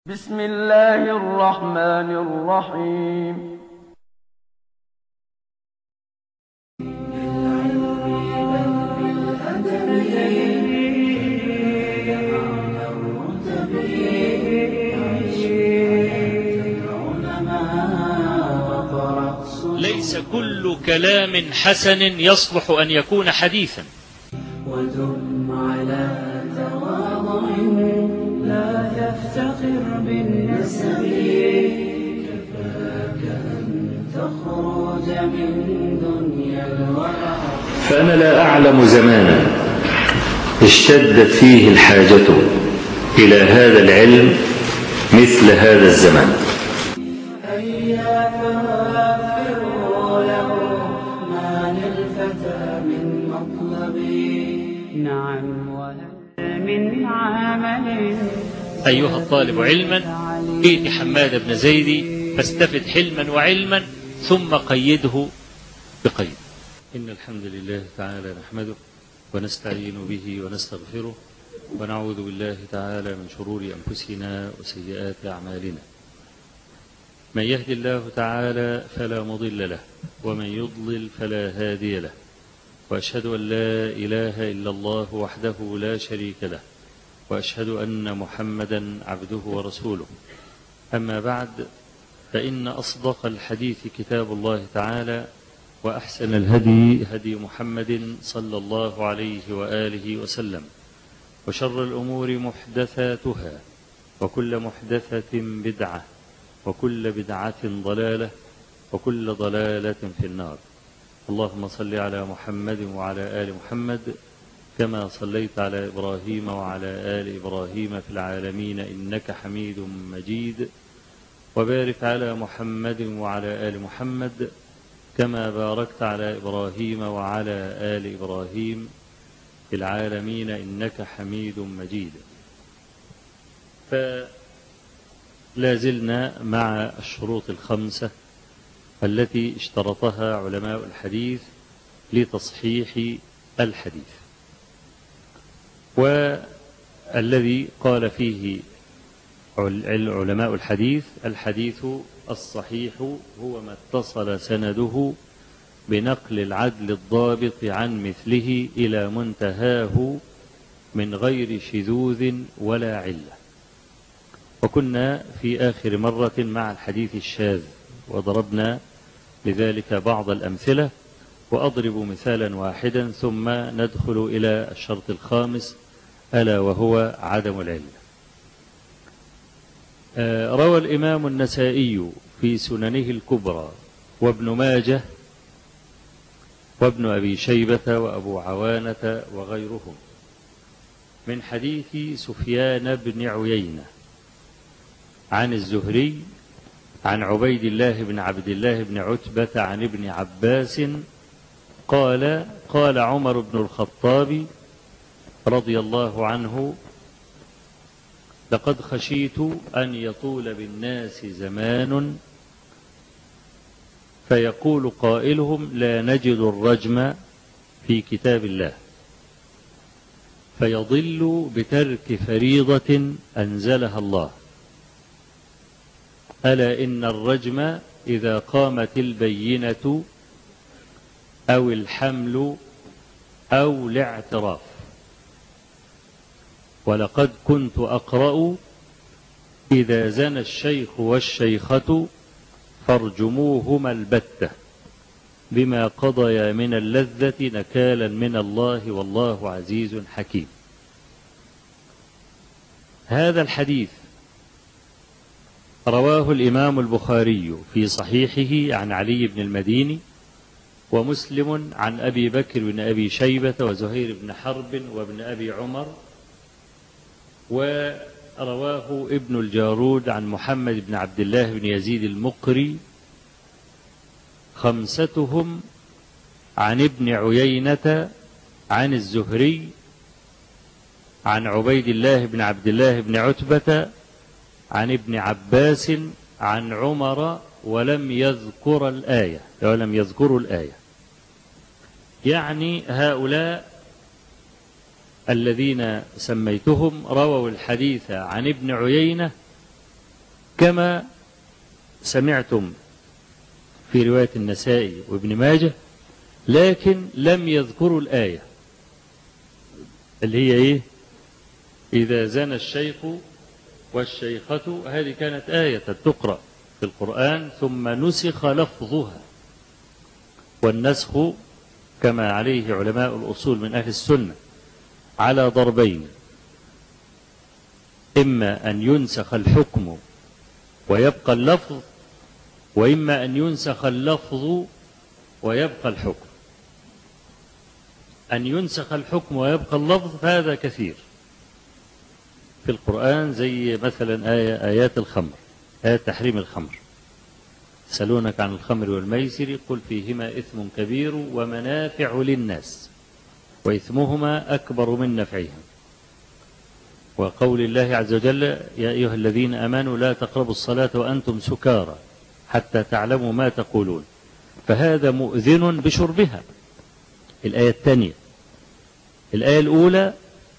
بسم الله الرحمن الرحيم ليس كل كلام حسن يصلح أن يكون حديثا ودم على تواضع لا تفتخر بالنسب كفاك أن تخرج من دنيا الورع فأنا لا أعلم زمانا اشتدت فيه الحاجة إلى هذا العلم مثل هذا الزمان هيا فوفروا له ما للفتى من مطلب نعم وهل من عمل أيها الطالب علما ائت حماد بن زيد فاستفد حلما وعلما ثم قيده بقيد إن الحمد لله تعالى نحمده ونستعين به ونستغفره ونعوذ بالله تعالى من شرور أنفسنا وسيئات أعمالنا من يهد الله تعالى فلا مضل له ومن يضلل فلا هادي له واشهد ان لا اله الا الله وحده لا شريك له واشهد ان محمدا عبده ورسوله اما بعد فان اصدق الحديث كتاب الله تعالى واحسن الهدي هدي محمد صلى الله عليه واله وسلم وشر الامور محدثاتها وكل محدثه بدعه وكل بدعة ضلالة وكل ضلالة في النار اللهم صل على محمد وعلى آل محمد كما صليت على إبراهيم وعلى آل إبراهيم في العالمين إنك حميد مجيد وبارك على محمد وعلى آل محمد كما باركت على إبراهيم وعلى آل إبراهيم في العالمين إنك حميد مجيد ف لا زلنا مع الشروط الخمسة التي اشترطها علماء الحديث لتصحيح الحديث والذي قال فيه علماء الحديث الحديث الصحيح هو ما اتصل سنده بنقل العدل الضابط عن مثله إلى منتهاه من غير شذوذ ولا عله وكنا في آخر مرة مع الحديث الشاذ وضربنا لذلك بعض الأمثلة وأضرب مثالا واحدا ثم ندخل إلى الشرط الخامس ألا وهو عدم العلة روى الإمام النسائي في سننه الكبرى وابن ماجه وابن أبي شيبة وأبو عوانة وغيرهم من حديث سفيان بن عيينة عن الزهري عن عبيد الله بن عبد الله بن عتبة عن ابن عباس قال قال عمر بن الخطاب رضي الله عنه لقد خشيت أن يطول بالناس زمان فيقول قائلهم لا نجد الرجم في كتاب الله فيضل بترك فريضة أنزلها الله ألا إن الرجم إذا قامت البينة أو الحمل أو الاعتراف ولقد كنت أقرأ إذا زنى الشيخ والشيخة فارجموهما البتة بما قضيا من اللذة نكالا من الله والله عزيز حكيم هذا الحديث رواه الإمام البخاري في صحيحه عن علي بن المديني ومسلم عن أبي بكر بن أبي شيبة وزهير بن حرب وابن أبي عمر ورواه ابن الجارود عن محمد بن عبد الله بن يزيد المقري خمستهم عن ابن عيينة عن الزهري عن عبيد الله بن عبد الله بن عتبة عن ابن عباس عن عمر ولم يذكر الآية ولم يذكروا الآية يعني هؤلاء الذين سميتهم رووا الحديث عن ابن عيينة كما سمعتم في رواية النسائي وابن ماجه لكن لم يذكروا الآية اللي هي إيه إذا زنى الشيخ والشيخة هذه كانت آية تقرأ في القرآن ثم نسخ لفظها والنسخ كما عليه علماء الأصول من أهل السنة على ضربين إما أن ينسخ الحكم ويبقى اللفظ وإما أن ينسخ اللفظ ويبقى الحكم أن ينسخ الحكم ويبقى اللفظ فهذا كثير في القرآن زي مثلا آية آيات الخمر آيات تحريم الخمر يسألونك عن الخمر والميسر قل فيهما إثم كبير ومنافع للناس وإثمهما أكبر من نفعهم وقول الله عز وجل يا أيها الذين أمنوا لا تقربوا الصلاة وأنتم سكارى حتى تعلموا ما تقولون فهذا مؤذن بشربها الآية الثانية الآية الأولى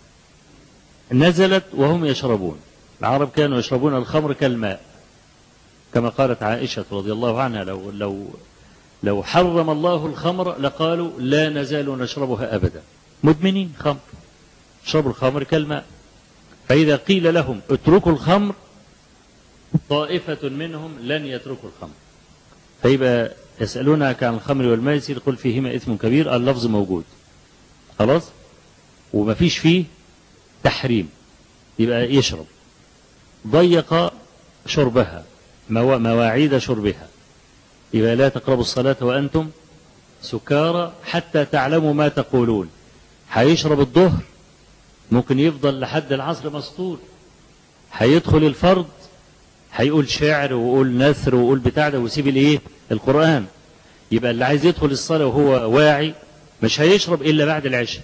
نزلت وهم يشربون العرب كانوا يشربون الخمر كالماء كما قالت عائشة رضي الله عنها لو لو لو حرم الله الخمر لقالوا لا نزال نشربها أبدا مدمنين خمر شرب الخمر كالماء فإذا قيل لهم اتركوا الخمر طائفة منهم لن يتركوا الخمر فيبقى يسألونك عن الخمر والميسر قل فيهما إثم كبير اللفظ موجود خلاص وما فيش فيه تحريم يبقى يشرب ضيق شربها مواعيد شربها يبقى لا تقربوا الصلاة وأنتم سكارى حتى تعلموا ما تقولون هيشرب الظهر ممكن يفضل لحد العصر مسطول هيدخل الفرض هيقول شعر ويقول نثر ويقول بتاع ده ويسيب الايه القرآن يبقى اللي عايز يدخل الصلاة وهو واعي مش هيشرب إلا بعد العشاء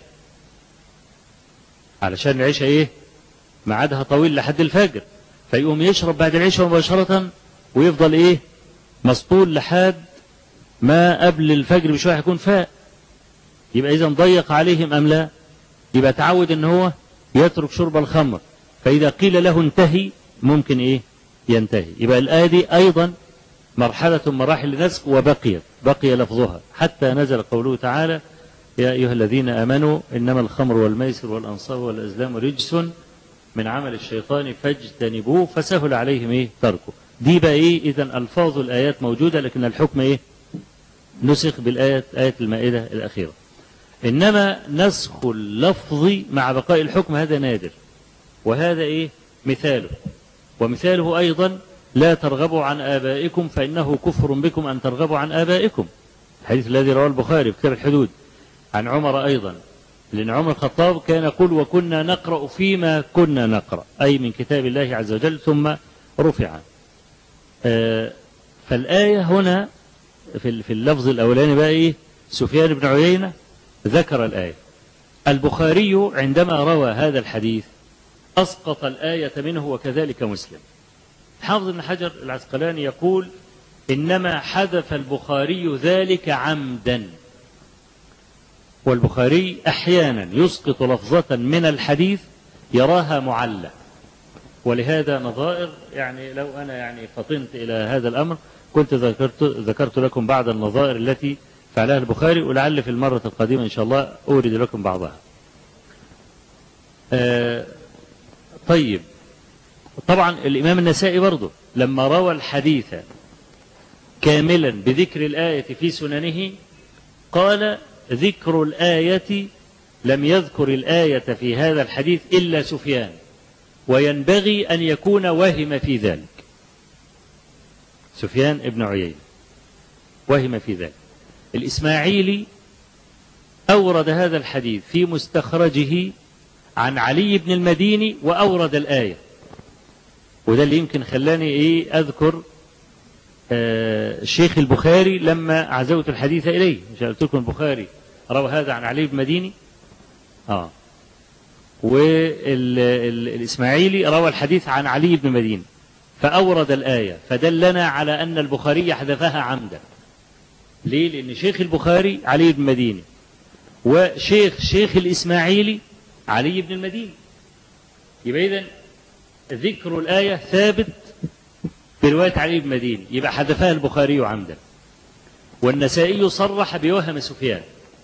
علشان العشاء ايه ميعادها طويل لحد الفجر فيقوم يشرب بعد العشاء مباشرة ويفضل ايه مسطول لحد ما قبل الفجر بشوية هيكون فاق يبقى إذا ضيق عليهم أم لا يبقى تعود ان هو يترك شرب الخمر فإذا قيل له انتهي ممكن ايه ينتهي يبقى الآية دي أيضا مرحلة من مراحل النسخ وبقيت بقي لفظها حتى نزل قوله تعالى يا أيها الذين آمنوا إنما الخمر والميسر والأنصاب والأزلام رجس من عمل الشيطان فاجتنبوه فسهل عليهم إيه تركه دي بقى إيه إذا ألفاظ الآيات موجودة لكن الحكم إيه نسخ بالآية آية المائدة الأخيرة إنما نسخ اللفظ مع بقاء الحكم هذا نادر وهذا إيه مثاله ومثاله أيضا لا ترغبوا عن آبائكم فإنه كفر بكم أن ترغبوا عن آبائكم الحديث الذي رواه البخاري في كتاب الحدود عن عمر أيضا لأن عمر الخطاب كان يقول وكنا نقرأ فيما كنا نقرأ أي من كتاب الله عز وجل ثم رفع آه فالآية هنا في في اللفظ الأولاني بقى إيه سفيان بن عيينة ذكر الآية البخاري عندما روى هذا الحديث أسقط الآية منه وكذلك مسلم حافظ بن حجر العسقلاني يقول إنما حذف البخاري ذلك عمدا والبخاري أحيانا يسقط لفظة من الحديث يراها معلة ولهذا نظائر يعني لو أنا يعني فطنت إلى هذا الأمر كنت ذكرت, ذكرت لكم بعض النظائر التي فعلها البخاري ولعل في المرة القادمة إن شاء الله أورد لكم بعضها آه طيب طبعا الإمام النسائي برضه لما روى الحديث كاملا بذكر الآية في سننه قال ذكر الآية لم يذكر الآية في هذا الحديث إلا سفيان وينبغي أن يكون وهم في ذلك سفيان ابن عيينة وهم في ذلك الإسماعيلي أورد هذا الحديث في مستخرجه عن علي بن المديني وأورد الآية وده اللي يمكن خلاني إيه أذكر آه الشيخ البخاري لما عزوت الحديث إليه مش قلت لكم البخاري روى هذا عن علي بن مديني آه والإسماعيلي روى الحديث عن علي بن مديني فأورد الآية فدلنا على أن البخاري حذفها عمدا ليه؟ لأن شيخ البخاري علي بن مديني وشيخ شيخ الإسماعيلي علي بن المديني يبقى إذن ذكر الآية ثابت برواية علي بن مدين يبقى حذفها البخاري عمدا والنسائي صرح بوهم سفيان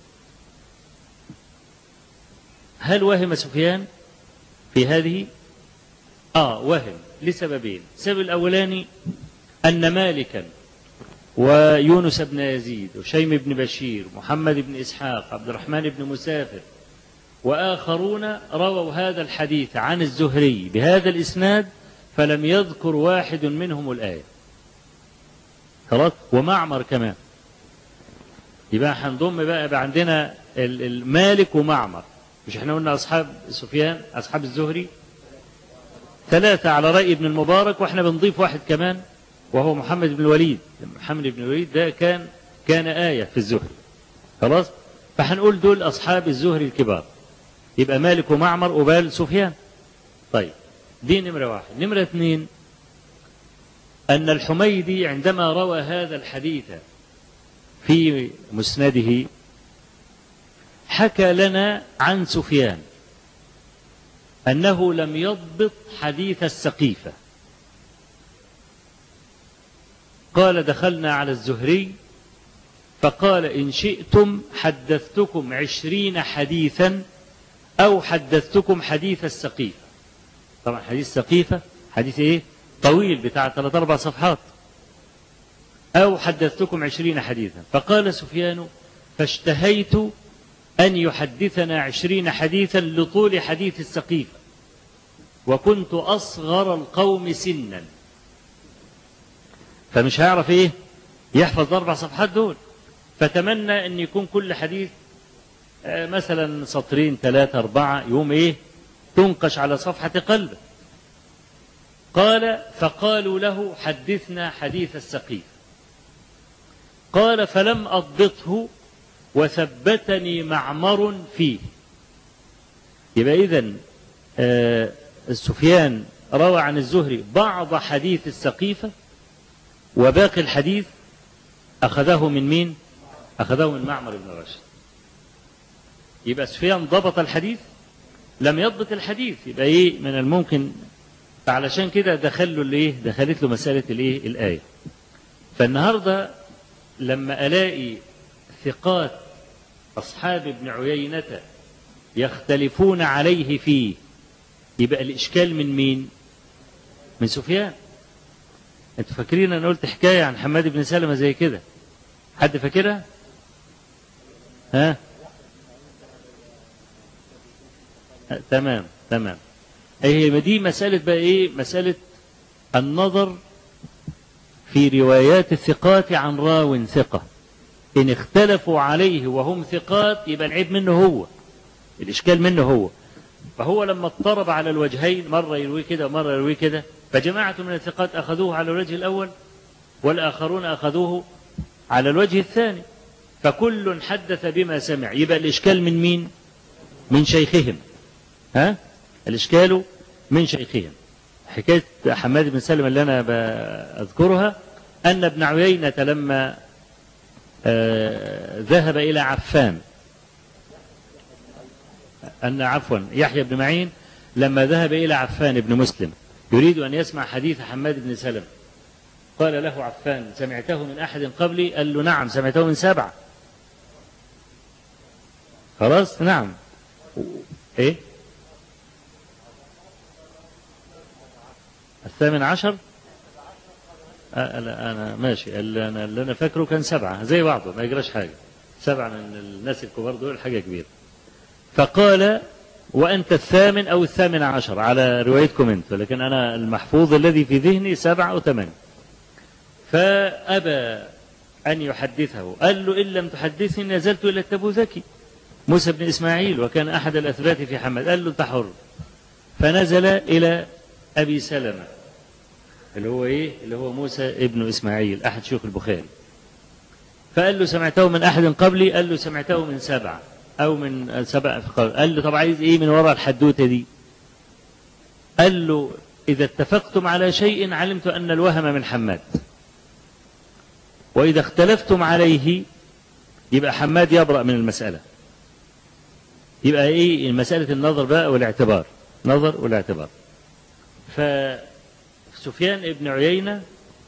هل وهم سفيان في هذه آه وهم لسببين السبب الأولاني أن مالكا ويونس بن يزيد وشيم بن بشير محمد بن إسحاق عبد الرحمن بن مسافر وآخرون رووا هذا الحديث عن الزهري بهذا الإسناد فلم يذكر واحد منهم الآية خلاص ومعمر كمان يبقى هنضم بقى يبقى عندنا المالك ومعمر مش احنا قلنا أصحاب سفيان أصحاب الزهري ثلاثة على رأي ابن المبارك واحنا بنضيف واحد كمان وهو محمد بن الوليد محمد بن الوليد ده كان كان آية في الزهري خلاص فهنقول دول أصحاب الزهري الكبار يبقى مالك ومعمر وبال سفيان طيب دي نمرة واحد نمرة اثنين أن الحميدي عندما روى هذا الحديث في مسنده حكى لنا عن سفيان أنه لم يضبط حديث السقيفة قال دخلنا على الزهري فقال إن شئتم حدثتكم عشرين حديثا أو حدثتكم حديث السقيفة طبعا حديث السقيفة حديث إيه طويل بتاع ثلاث أربع صفحات أو حدثتكم عشرين حديثا فقال سفيان فاشتهيت أن يحدثنا عشرين حديثا لطول حديث السقيفة وكنت أصغر القوم سنا فمش هيعرف إيه يحفظ أربع صفحات دول فتمنى أن يكون كل حديث مثلا سطرين ثلاثة أربعة يوم إيه تنقش على صفحة قلبه قال فقالوا له حدثنا حديث السقيف قال فلم أضبطه وثبتني معمر فيه يبقى إذن آه سفيان روى عن الزهري بعض حديث السقيفة وباقي الحديث أخذه من مين؟ أخذه من معمر بن راشد يبقى سفيان ضبط الحديث لم يضبط الحديث يبقى ايه من الممكن فعلشان كده دخل له الايه دخلت له مساله الايه الايه فالنهارده لما الاقي ثقات اصحاب ابن عيينه يختلفون عليه فيه يبقى الاشكال من مين من سفيان انتوا فاكرين انا قلت حكايه عن حماد بن سلمه زي كده حد فاكرها ها تمام تمام هي دي مسألة بقى إيه مسألة النظر في روايات الثقات عن راو ثقة إن اختلفوا عليه وهم ثقات يبقى العيب منه هو الإشكال منه هو فهو لما اضطرب على الوجهين مرة يروي كده ومرة يروي كده فجماعة من الثقات أخذوه على الوجه الأول والآخرون أخذوه على الوجه الثاني فكل حدث بما سمع يبقى الإشكال من مين من شيخهم ها الإشكال من شيخهم حكاية حماد بن سلمة اللي أنا بأذكرها أن ابن عيينة لما آه ذهب إلى عفان أن عفوا يحيى بن معين لما ذهب إلى عفان بن مسلم يريد أن يسمع حديث حماد بن سلمة قال له عفان سمعته من أحد قبلي قال له نعم سمعته من سبعة خلاص نعم إيه الثامن عشر أنا, أنا ماشي اللي أنا, اللي أنا فاكره كان سبعة زي بعضه ما يجراش حاجة سبعة من الناس الكبار دول حاجة كبيرة فقال وأنت الثامن أو الثامن عشر على روايتكم أنت لكن أنا المحفوظ الذي في ذهني سبعة أو ثمانية فأبى أن يحدثه قال له إن لم تحدثني نزلت إلى التبوذكي موسى بن إسماعيل وكان أحد الأثبات في حمد قال له أنت حر فنزل إلى أبي سلمة اللي هو إيه اللي هو موسى ابن إسماعيل أحد شيوخ البخاري فقال له سمعته من أحد قبلي قال له سمعته من سبعة أو من سبع قال له طب عايز إيه من وراء الحدوتة دي قال له إذا اتفقتم على شيء علمت أن الوهم من حماد وإذا اختلفتم عليه يبقى حماد يبرأ من المسألة يبقى إيه مسألة النظر بقى والاعتبار نظر والاعتبار فسفيان ابن عيينة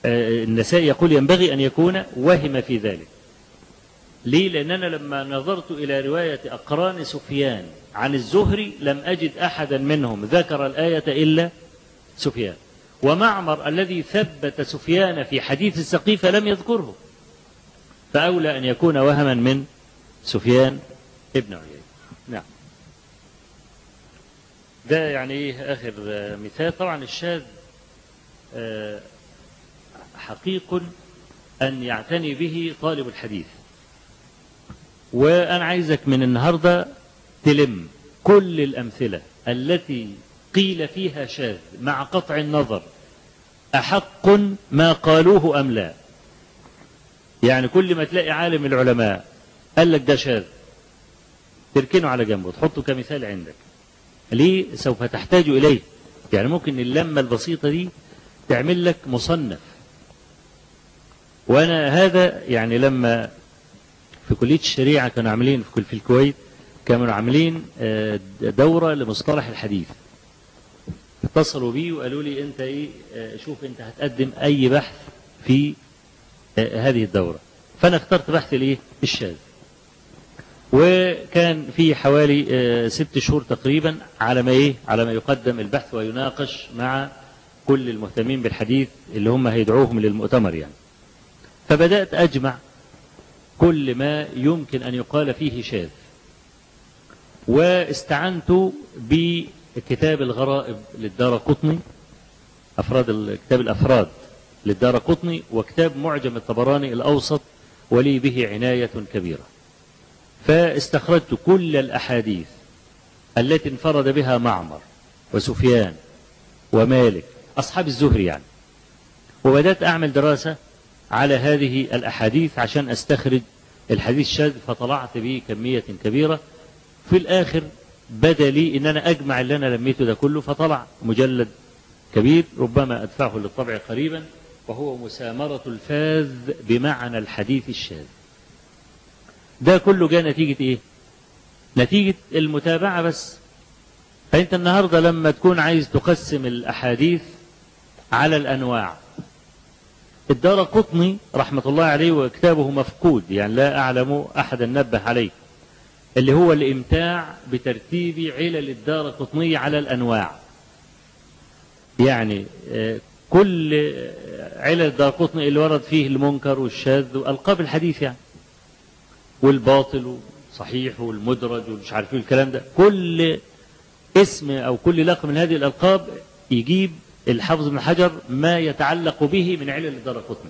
آه، النسائي يقول ينبغي أن يكون وهم في ذلك ليه لأن أنا لما نظرت إلى رواية أقران سفيان عن الزهري لم أجد أحدا منهم ذكر الآية إلا سفيان ومعمر الذي ثبت سفيان في حديث السقيفة لم يذكره فأولى أن يكون وهما من سفيان ابن عيينة نعم ده يعني ايه اخر آه، مثال طبعا الشاذ آه، حقيق ان يعتني به طالب الحديث وانا عايزك من النهارده تلم كل الامثله التي قيل فيها شاذ مع قطع النظر احق ما قالوه ام لا يعني كل ما تلاقي عالم العلماء قال لك ده شاذ تركنه على جنبه تحطه كمثال عندك ليه سوف تحتاج إليه يعني ممكن اللمة البسيطة دي تعمل لك مصنف وأنا هذا يعني لما في كلية الشريعة كانوا عاملين في كل- في الكويت كانوا عاملين آه، دورة لمصطلح الحديث اتصلوا بي وقالوا لي أنت إيه آه، شوف أنت هتقدم أي بحث في آه، هذه الدورة فأنا اخترت بحث الإيه الشاذ وكان في حوالي آه، ست شهور تقريبا على ما ايه على ما يقدم البحث ويناقش مع كل المهتمين بالحديث اللي هم هيدعوهم للمؤتمر يعني فبدأت أجمع كل ما يمكن أن يقال فيه شاذ واستعنت بكتاب الغرائب للدار قطني أفراد ال- كتاب الأفراد للدار قطني وكتاب معجم الطبراني الأوسط ولي به عناية كبيرة فاستخرجت كل الأحاديث التي انفرد بها معمر وسفيان ومالك أصحاب الزهري يعني وبدأت أعمل دراسة على هذه الأحاديث عشان أستخرج الحديث الشاذ فطلعت به كمية كبيرة في الآخر بدا لي إن أنا أجمع اللي أنا لميته ده كله فطلع مجلد كبير ربما أدفعه للطبع قريبا وهو مسامرة الفاذ بمعنى الحديث الشاذ ده كله جاء نتيجة إيه؟ نتيجة المتابعة بس فأنت النهاردة لما تكون عايز تقسم الأحاديث على الأنواع الدار قطني رحمة الله عليه وكتابه مفقود يعني لا أعلم أحدا نبه عليه اللي هو الإمتاع بترتيب علل الدار قطنية على الأنواع يعني آه، كل آه، علل الدار قطني اللي ورد فيه المنكر والشاذ وألقاب الحديث يعني والباطل والصحيح والمدرج ومش عارف ايه الكلام ده كل اسم او كل لقب من هذه الالقاب يجيب الحافظ بن حجر ما يتعلق به من علل الدرقطني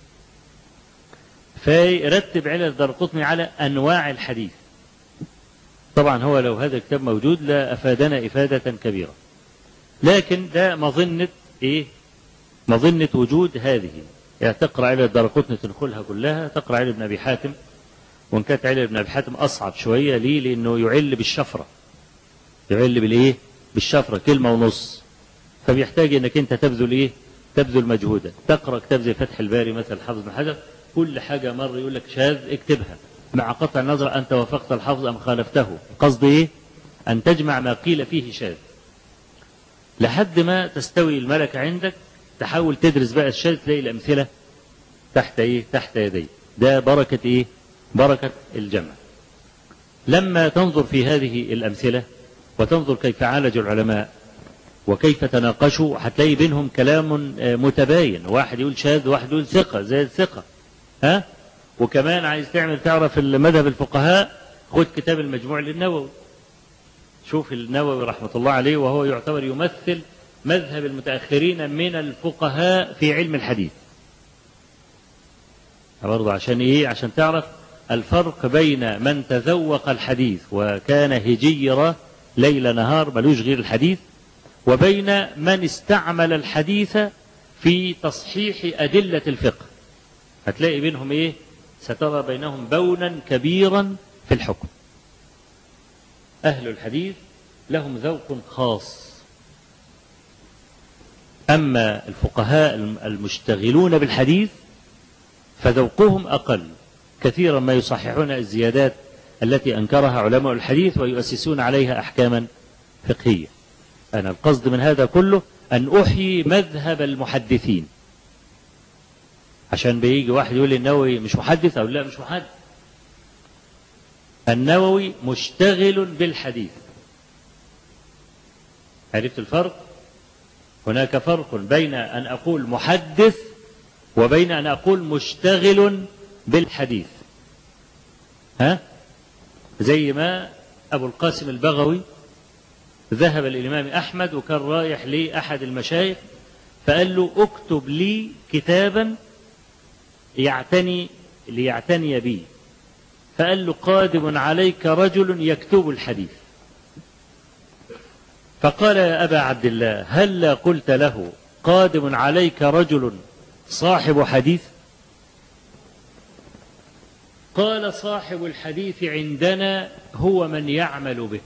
فيرتب علل الدرقطني على انواع الحديث طبعا هو لو هذا الكتاب موجود لا افادنا افاده كبيره لكن ده مظنه ايه مظنه وجود هذه يعني تقرا علل الدرقطني تدخلها كلها تقرا علل ابن ابي حاتم وان كانت علل ابن ابي حاتم اصعب شويه ليه؟ لانه يعل بالشفره. يعل بالايه؟ بالشفره كلمه ونص. فبيحتاج انك انت تبذل ايه؟ تبذل مجهودا. تقرا كتاب زي فتح الباري مثلا حافظ بن حجر كل حاجه مره يقول لك شاذ اكتبها. مع قطع النظر انت وافقت الحافظ ام خالفته. قصدي ايه؟ ان تجمع ما قيل فيه شاذ. لحد ما تستوي الملكه عندك تحاول تدرس بقى الشاذ تلاقي الامثله تحت ايه؟ تحت يديك. ده بركه ايه؟ بركة الجمع لما تنظر في هذه الأمثلة وتنظر كيف عالج العلماء وكيف تناقشوا هتلاقي بينهم كلام آه، متباين واحد يقول شاذ واحد يقول ثقة زي الثقة ها وكمان عايز تعمل تعرف مذهب الفقهاء خد كتاب المجموع للنووي شوف النووي رحمة الله عليه وهو يعتبر يمثل مذهب المتأخرين من الفقهاء في علم الحديث برضه عشان ايه عشان تعرف الفرق بين من تذوق الحديث وكان هجيرة ليل نهار ملوش غير الحديث وبين من استعمل الحديث في تصحيح أدلة الفقه هتلاقي بينهم ايه سترى بينهم بونا كبيرا في الحكم أهل الحديث لهم ذوق خاص أما الفقهاء المشتغلون بالحديث فذوقهم أقل كثيرا ما يصححون الزيادات التي أنكرها علماء الحديث ويؤسسون عليها أحكاما فقهية أنا القصد من هذا كله أن أحيي مذهب المحدثين عشان بيجي واحد يقول لي النووي مش محدث أو لا مش محدث النووي مشتغل بالحديث عرفت الفرق هناك فرق بين أن أقول محدث وبين أن أقول مشتغل بالحديث ها زي ما أبو القاسم البغوي ذهب الإمام أحمد وكان رايح لأحد المشايخ فقال له اكتب لي كتابا يعتني ليعتني بي فقال له قادم عليك رجل يكتب الحديث فقال يا أبا عبد الله هل قلت له قادم عليك رجل صاحب حديث قال صاحب الحديث عندنا هو من يعمل به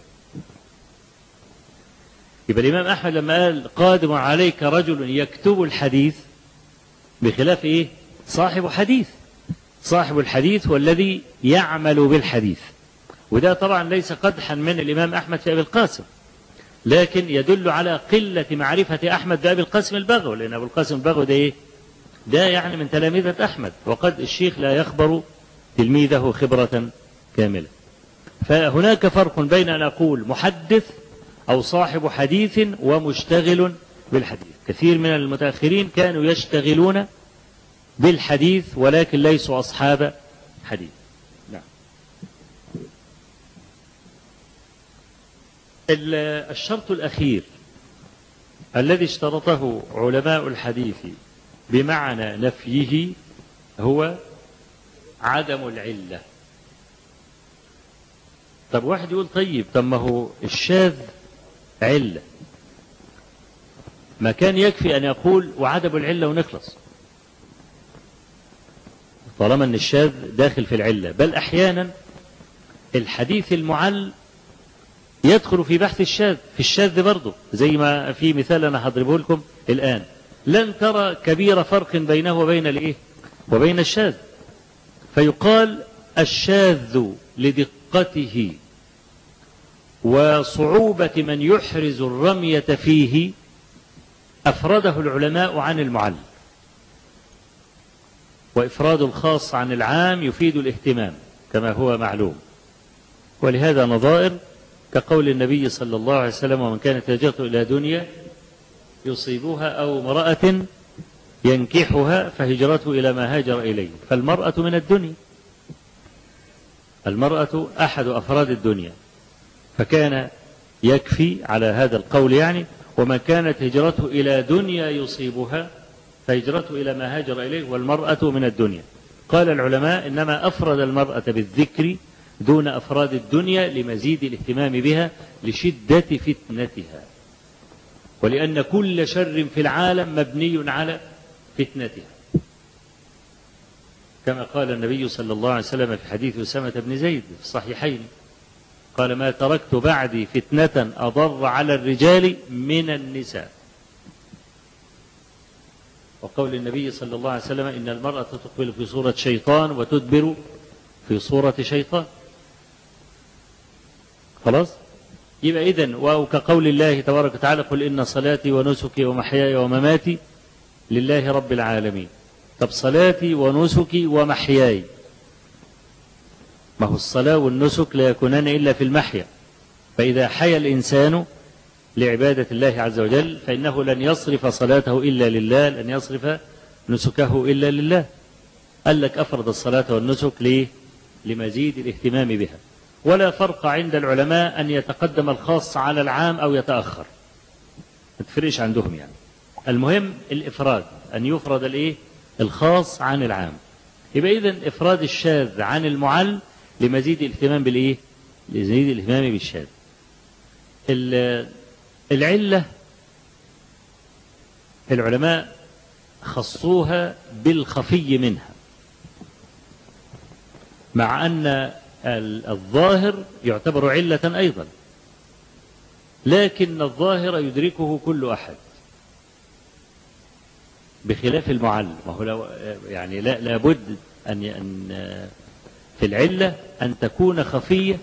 يبقى الإمام أحمد لما قال قادم عليك رجل يكتب الحديث بخلاف إيه صاحب حديث صاحب الحديث هو الذي يعمل بالحديث وده طبعا ليس قدحا من الإمام أحمد في أبي القاسم لكن يدل على قلة معرفة أحمد بأبي القاسم البغوي لأن أبو القاسم البغوي ده إيه ده يعني من تلامذة أحمد وقد الشيخ لا يخبر تلميذه خبرة كاملة فهناك فرق بين أن أقول محدث أو صاحب حديث ومشتغل بالحديث كثير من المتأخرين كانوا يشتغلون بالحديث ولكن ليسوا أصحاب حديث نعم الشرط الأخير الذي اشترطه علماء الحديث بمعنى نفيه هو عدم العلة طب واحد يقول طيب طب ما هو الشاذ علة ما كان يكفي أن يقول وعدم العلة ونخلص طالما أن الشاذ داخل في العلة بل أحيانا الحديث المعل يدخل في بحث الشاذ في الشاذ برضه زي ما في مثال أنا هضربه لكم الآن لن ترى كبير فرق بينه وبين الإيه وبين الشاذ فيقال الشاذ لدقته وصعوبة من يحرز الرمية فيه أفرده العلماء عن المعل وإفراد الخاص عن العام يفيد الاهتمام كما هو معلوم ولهذا نظائر كقول النبي صلى الله عليه وسلم ومن كانت هجرته إلى دنيا يصيبها أو امرأة ينكحها فهجرته إلى ما هاجر إليه فالمرأة من الدنيا المرأة أحد أفراد الدنيا فكان يكفي على هذا القول يعني ومن كانت هجرته إلى دنيا يصيبها فهجرته إلى ما هاجر إليه والمرأة من الدنيا قال العلماء إنما أفرد المرأة بالذكر دون أفراد الدنيا لمزيد الاهتمام بها لشدة فتنتها ولأن كل شر في العالم مبني على فتنتها كما قال النبي صلى الله عليه وسلم في حديث أسامة بن زيد في الصحيحين قال ما تركت بعدي فتنة أضر على الرجال من النساء وقول النبي صلى الله عليه وسلم إن المرأة تقبل في صورة شيطان وتدبر في صورة شيطان خلاص يبقى إذن وكقول الله تبارك وتعالى قل إن صلاتي ونسكي ومحياي ومماتي لله رب العالمين طب صلاتي ونسكي ومحياي ما هو الصلاة والنسك لا يكونان إلا في المحيا فإذا حيا الإنسان لعبادة الله عز وجل فإنه لن يصرف صلاته إلا لله لن يصرف نسكه إلا لله قال لك أفرض الصلاة والنسك ليه لمزيد الاهتمام بها ولا فرق عند العلماء أن يتقدم الخاص على العام أو يتأخر ما تفرقش عندهم يعني المهم الإفراد أن يفرد الإيه الخاص عن العام يبقى إذن إفراد الشاذ عن المعل لمزيد الاهتمام بالإيه لمزيد الاهتمام بالشاذ العلة العلماء خصوها بالخفي منها مع أن الظاهر يعتبر علة أيضا لكن الظاهر يدركه كل أحد بخلاف المعلم وهو لو يعني لا لابد أن أن في العلة أن تكون خفية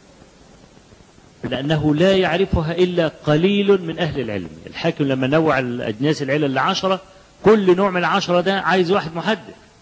لأنه لا يعرفها إلا قليل من أهل العلم الحاكم لما نوع الأجناس العلل لعشرة كل نوع من العشرة ده عايز واحد محدث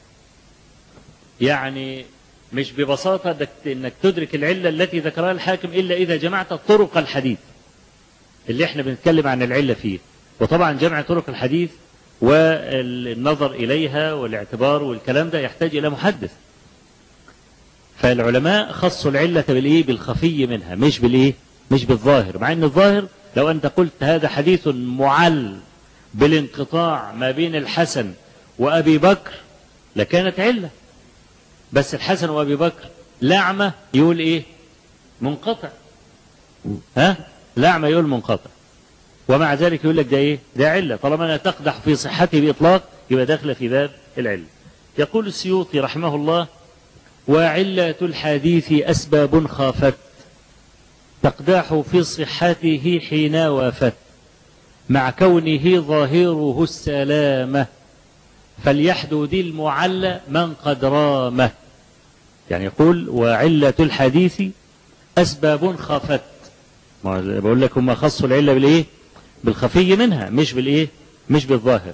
يعني مش ببساطة إنك- إنك تدرك العلة التي ذكرها الحاكم إلا إذا جمعت طرق الحديث اللي احنا بنتكلم عن العلة فيه وطبعا جمع طرق الحديث والنظر إليها والاعتبار والكلام ده يحتاج إلى محدث فالعلماء خصوا العلة بالإيه بالخفي منها مش بالإيه مش بالظاهر مع أن الظاهر لو أنت قلت هذا حديث معل بالانقطاع ما بين الحسن وأبي بكر لكانت علة بس الحسن وأبي بكر لعمة يقول إيه منقطع ها لعمة يقول منقطع ومع ذلك يقول لك ده ايه ده علة طالما لا تقدح في صحته بإطلاق يبقى داخله في باب العلة يقول السيوطي رحمه الله وعلة الحديث أسباب خافت تقدح في صحته حين وافت مع كونه ظاهره السلامة فليحدد المعلى من قد رامه يعني يقول وعلة الحديث أسباب خافت ما بقول لك هم خصوا العلة بالإيه بالخفي منها مش بالإيه مش بالظاهر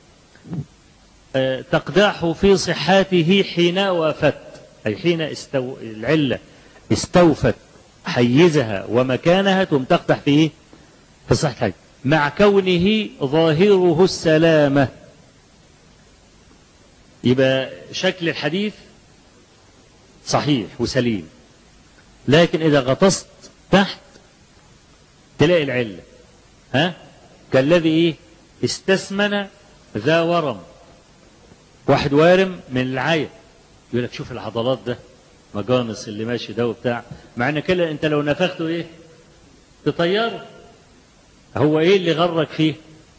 آه، تقدح في صحاته حين وافت أي حين استو... العلة استوفت حيزها ومكانها ثم تقدح في إيه؟ في صحة الحديث مع كونه ظاهره السلامة يبقى شكل الحديث صحيح وسليم لكن إذا غطست تحت تلاقي العلة ها كالذي إيه استثمن ذا ورم واحد وارم من العيا يقول لك شوف العضلات ده مجانس اللي ماشي ده وبتاع مع ان كده انت لو نفخته ايه تطيره هو ايه اللي غرك فيه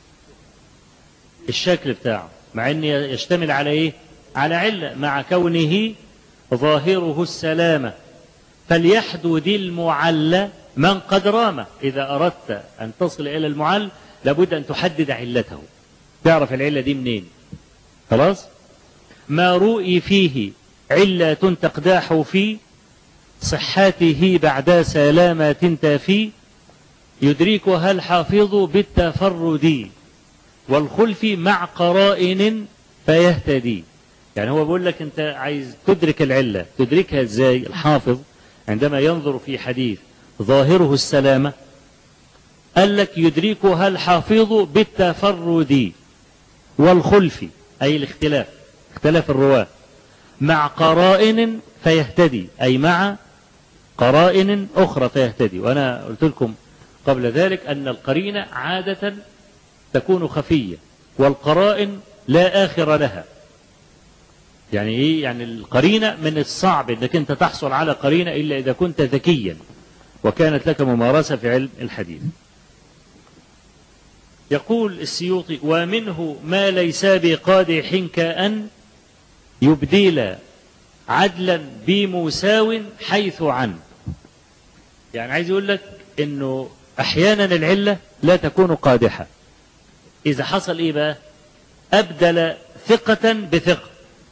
الشكل بتاعه مع ان يشتمل على ايه على علة مع كونه ظاهره السلامة فليحدد المعلى من قد رام إذا أردت أن تصل إلى المعل لابد أن تحدد علته تعرف العلة دي منين خلاص ما رؤي فيه علة تقداح في صحته بعد سلامة تافي يدركها الحافظ بالتفرد والخلف مع قرائن فيهتدي يعني هو بيقول لك انت عايز تدرك العلة تدركها ازاي الحافظ عندما ينظر في حديث ظاهره السلامة قال لك يدركها الحافظ بالتفرد والخلف أي الاختلاف اختلاف الرواة مع قرائن فيهتدي أي مع قرائن أخرى فيهتدي وأنا قلت لكم قبل ذلك أن القرينة عادة تكون خفية والقرائن لا آخر لها يعني ايه يعني القرينة من الصعب انك انت تحصل على قرينة الا اذا كنت ذكيا وكانت لك ممارسة في علم الحديث يقول السيوطي ومنه ما ليس بقادح كأن يبديل عدلا بمساو حيث عن يعني عايز يقول لك انه احيانا العلة لا تكون قادحة اذا حصل ايه بقى ابدل ثقة بثقة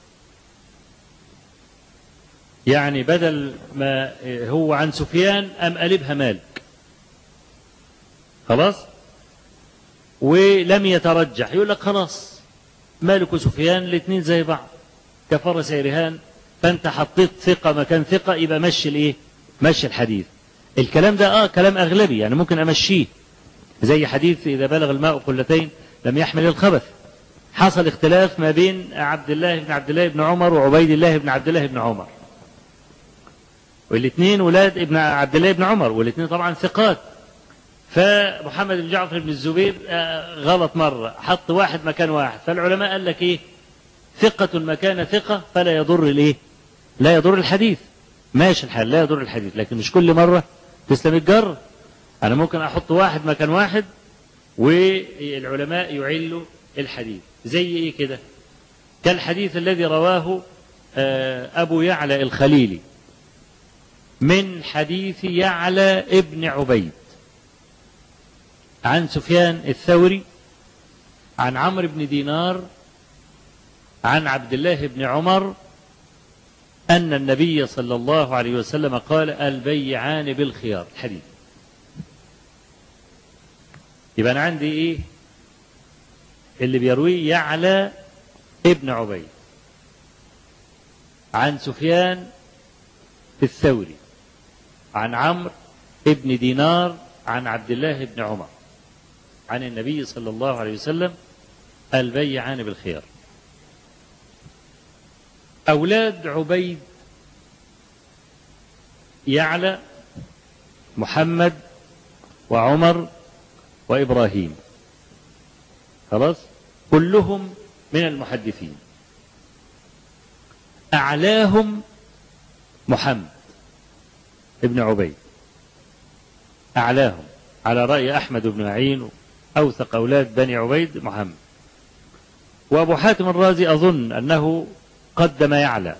يعني بدل ما هو عن سفيان أم قلبها مالك خلاص ولم يترجح يقول لك خلاص مالك وسفيان الاثنين زي بعض كفرس رهان فانت حطيت ثقة مكان ثقة يبقى مشي الايه مشي الحديث الكلام ده اه كلام اغلبي يعني ممكن امشيه زي حديث اذا بلغ الماء قلتين لم يحمل الخبث حصل اختلاف ما بين عبد الله بن عبد الله بن عمر وعبيد الله بن عبد الله بن عمر والاثنين ولاد ابن عبد الله بن عمر والاثنين طبعا ثقات فمحمد بن جعفر بن الزبير آه، غلط مرة حط واحد مكان واحد فالعلماء قال لك ايه ثقة مكان ثقة فلا يضر الايه لا يضر الحديث ماشي الحال لا يضر الحديث لكن مش كل مرة تسلم الجر انا ممكن احط واحد مكان واحد والعلماء يعلوا الحديث زي ايه كده كالحديث الذي رواه آه، ابو يعلى الخليلي من حديث يعلى ابن عبيد عن سفيان الثوري عن عمرو بن دينار عن عبد الله بن عمر أن النبي صلى الله عليه وسلم قال البيعان بالخيار الحديث يبقى أنا عندي إيه اللي بيرويه يعلى ابن عبيد عن سفيان الثوري عن عمرو ابن دينار عن عبد الله بن عمر عن النبي صلى الله عليه وسلم البيعان بالخيار أولاد عبيد يعلى محمد وعمر وإبراهيم خلاص كلهم من المحدثين أعلاهم محمد ابن عبيد أعلاهم على رأي أحمد بن معين أوثق أولاد بني عبيد محمد وأبو حاتم الرازي أظن أنه قدم يعلى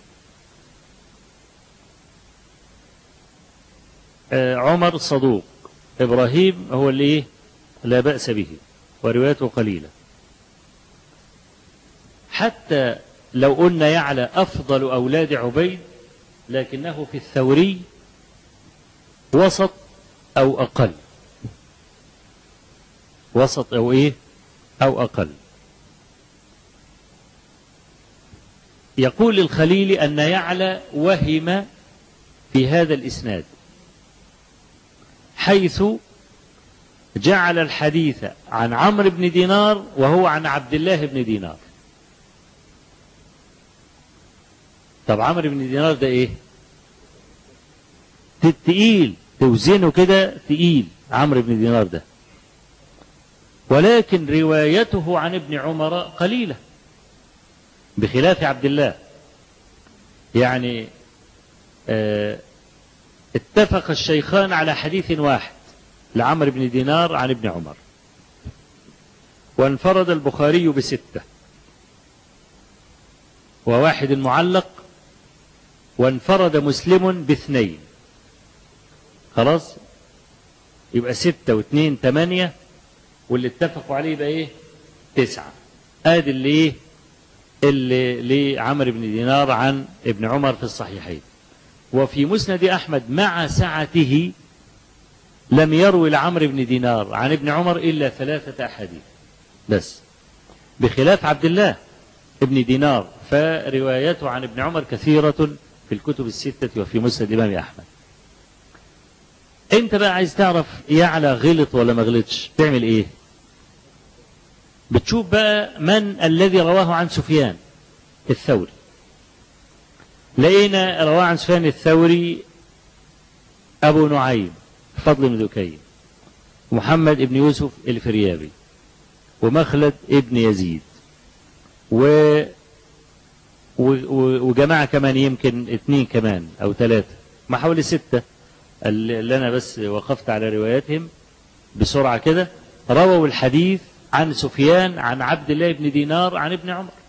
آه، عمر صدوق إبراهيم هو اللي إيه؟ لا بأس به وروايته قليلة حتى لو قلنا يعلى أفضل أولاد عبيد لكنه في الثوري وسط أو أقل وسط أو إيه أو أقل يقول الخليل أن يعلى وهم في هذا الإسناد حيث جعل الحديث عن عمرو بن دينار وهو عن عبد الله بن دينار طب عمرو بن دينار ده ايه تقيل توزنه كده تقيل عمرو بن دينار ده ولكن روايته عن ابن عمر قليله بخلاف عبد الله يعني اه اتفق الشيخان على حديث واحد لعمرو بن دينار عن ابن عمر وانفرد البخاري بستة وواحد معلق وانفرد مسلم باثنين خلاص يبقى ستة واثنين ثمانية واللي اتفقوا عليه يبقى ايه تسعة ادي اللي ايه اللي لعمرو بن دينار عن ابن عمر في الصحيحين وفي مسند أحمد مع سعته لم يروي لعمرو بن دينار عن ابن عمر إلا ثلاثة أحاديث بس بخلاف عبد الله ابن دينار فروايته عن ابن عمر كثيرة في الكتب الستة وفي مسند الإمام أحمد انت بقى عايز تعرف يعلى غلط ولا ما غلطش تعمل ايه بتشوف بقى من الذي رواه عن سفيان الثوري لقينا رواه عن سفيان الثوري أبو نعيم فضل بن ذكي محمد بن يوسف الفريابي ومخلد ابن يزيد و وجماعة كمان يمكن اثنين كمان أو ثلاثة ما حوالي ستة اللي أنا بس وقفت على رواياتهم بسرعة كده رووا الحديث عن سفيان عن عبد الله بن دينار عن ابن عمر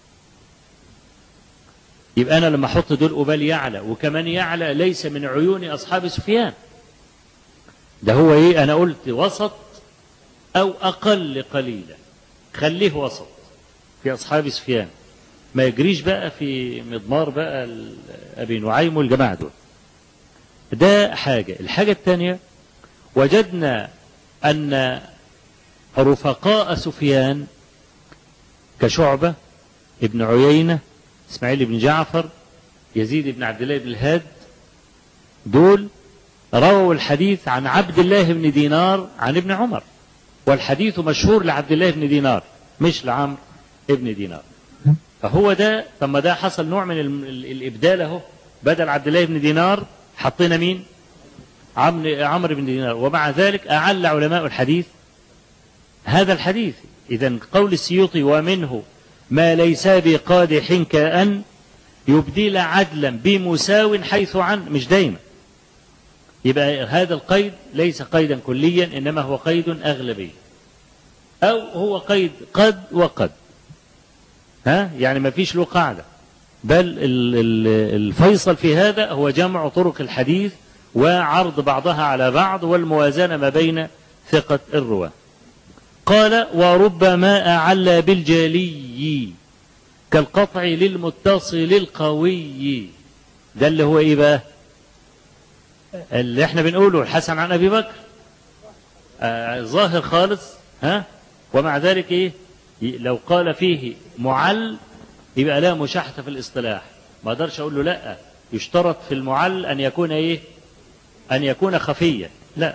يبقى أنا لما أحط دول قبال يعلى وكمان يعلى ليس من عيون أصحاب سفيان ده هو إيه أنا قلت وسط أو أقل قليلا خليه وسط في أصحاب سفيان ما يجريش بقى في مضمار بقى أبي نعيم والجماعة دول ده حاجة الحاجة الثانية وجدنا أن رفقاء سفيان كشعبة ابن عيينة إسماعيل بن جعفر يزيد بن عبد الله بن الهاد دول رووا الحديث عن عبد الله بن دينار عن ابن عمر والحديث مشهور لعبد الله بن دينار مش لعمرو ابن دينار فهو ده طب ما ده حصل نوع من الابدال اهو بدل عبد الله بن دينار حطينا مين عمرو بن دينار ومع ذلك أعل علماء الحديث هذا الحديث إذا قول السيوطي ومنه ما ليس بقادح كأن يبدل عدلا بمساو حيث عن مش دايما يبقى هذا القيد ليس قيدا كليا إنما هو قيد أغلبي أو هو قيد قد وقد ها يعني ما فيش له قاعدة بل الفيصل في هذا هو جمع طرق الحديث وعرض بعضها على بعض والموازنة ما بين ثقة الرواة قال وربما أعلى بالجلي كالقطع للمتصل القوي ده اللي هو ايه بقى اللي احنا بنقوله الحسن عن ابي بكر آه ظاهر خالص ها ومع ذلك ايه لو قال فيه معل يبقى لا مشاحة في الاصطلاح ما اقدرش اقول له لا يشترط في المعل ان يكون ايه ان يكون خفيا لا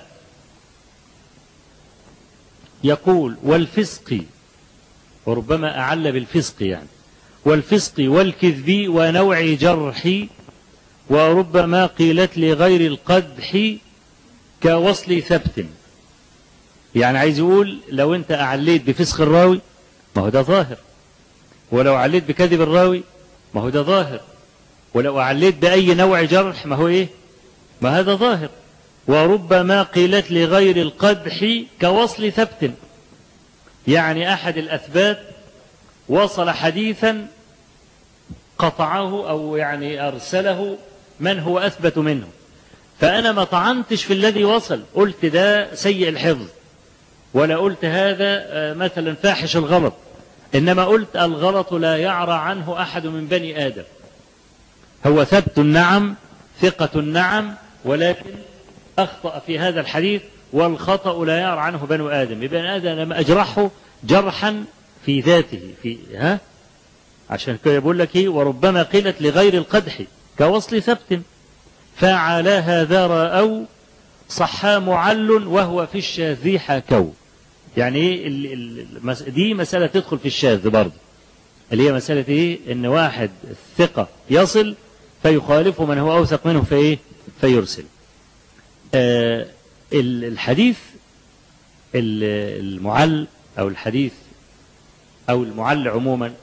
يقول والفسق وربما اعل بالفسق يعني والفسق والكذب ونوع جرح وربما قيلت لغير القدح كوصل ثبت يعني عايز يقول لو انت اعليت بفسق الراوي ما هو ده ظاهر ولو عليت بكذب الراوي ما هو ده ظاهر ولو عليت بأي نوع جرح ما هو إيه ما هذا ظاهر وربما قيلت لغير القدح كوصل ثبت يعني أحد الأثبات وصل حديثا قطعه أو يعني أرسله من هو أثبت منه فأنا ما طعنتش في الذي وصل قلت ده سيء الحفظ ولا قلت هذا آه، مثلا فاحش الغلط إنما قلت الغلط لا يعرى عنه أحد من بني آدم هو ثبت النعم ثقة النعم ولكن أخطأ في هذا الحديث والخطأ لا يعرى عنه بنو آدم يبقى آدم لما أجرحه جرحا في ذاته في ها عشان كده بيقول لك ايه وربما قيلت لغير القدح كوصل ثبت فعلى هذا أو صحا معل وهو في الشاذ حكوا يعني ايه ال- ال- المس- دي مسألة تدخل في الشاذ برضه اللي هي مسألة ايه ان واحد ثقة يصل فيخالف من هو أوثق منه فايه فيرسل آه ال- الحديث ال- المعل أو الحديث أو المعل عموما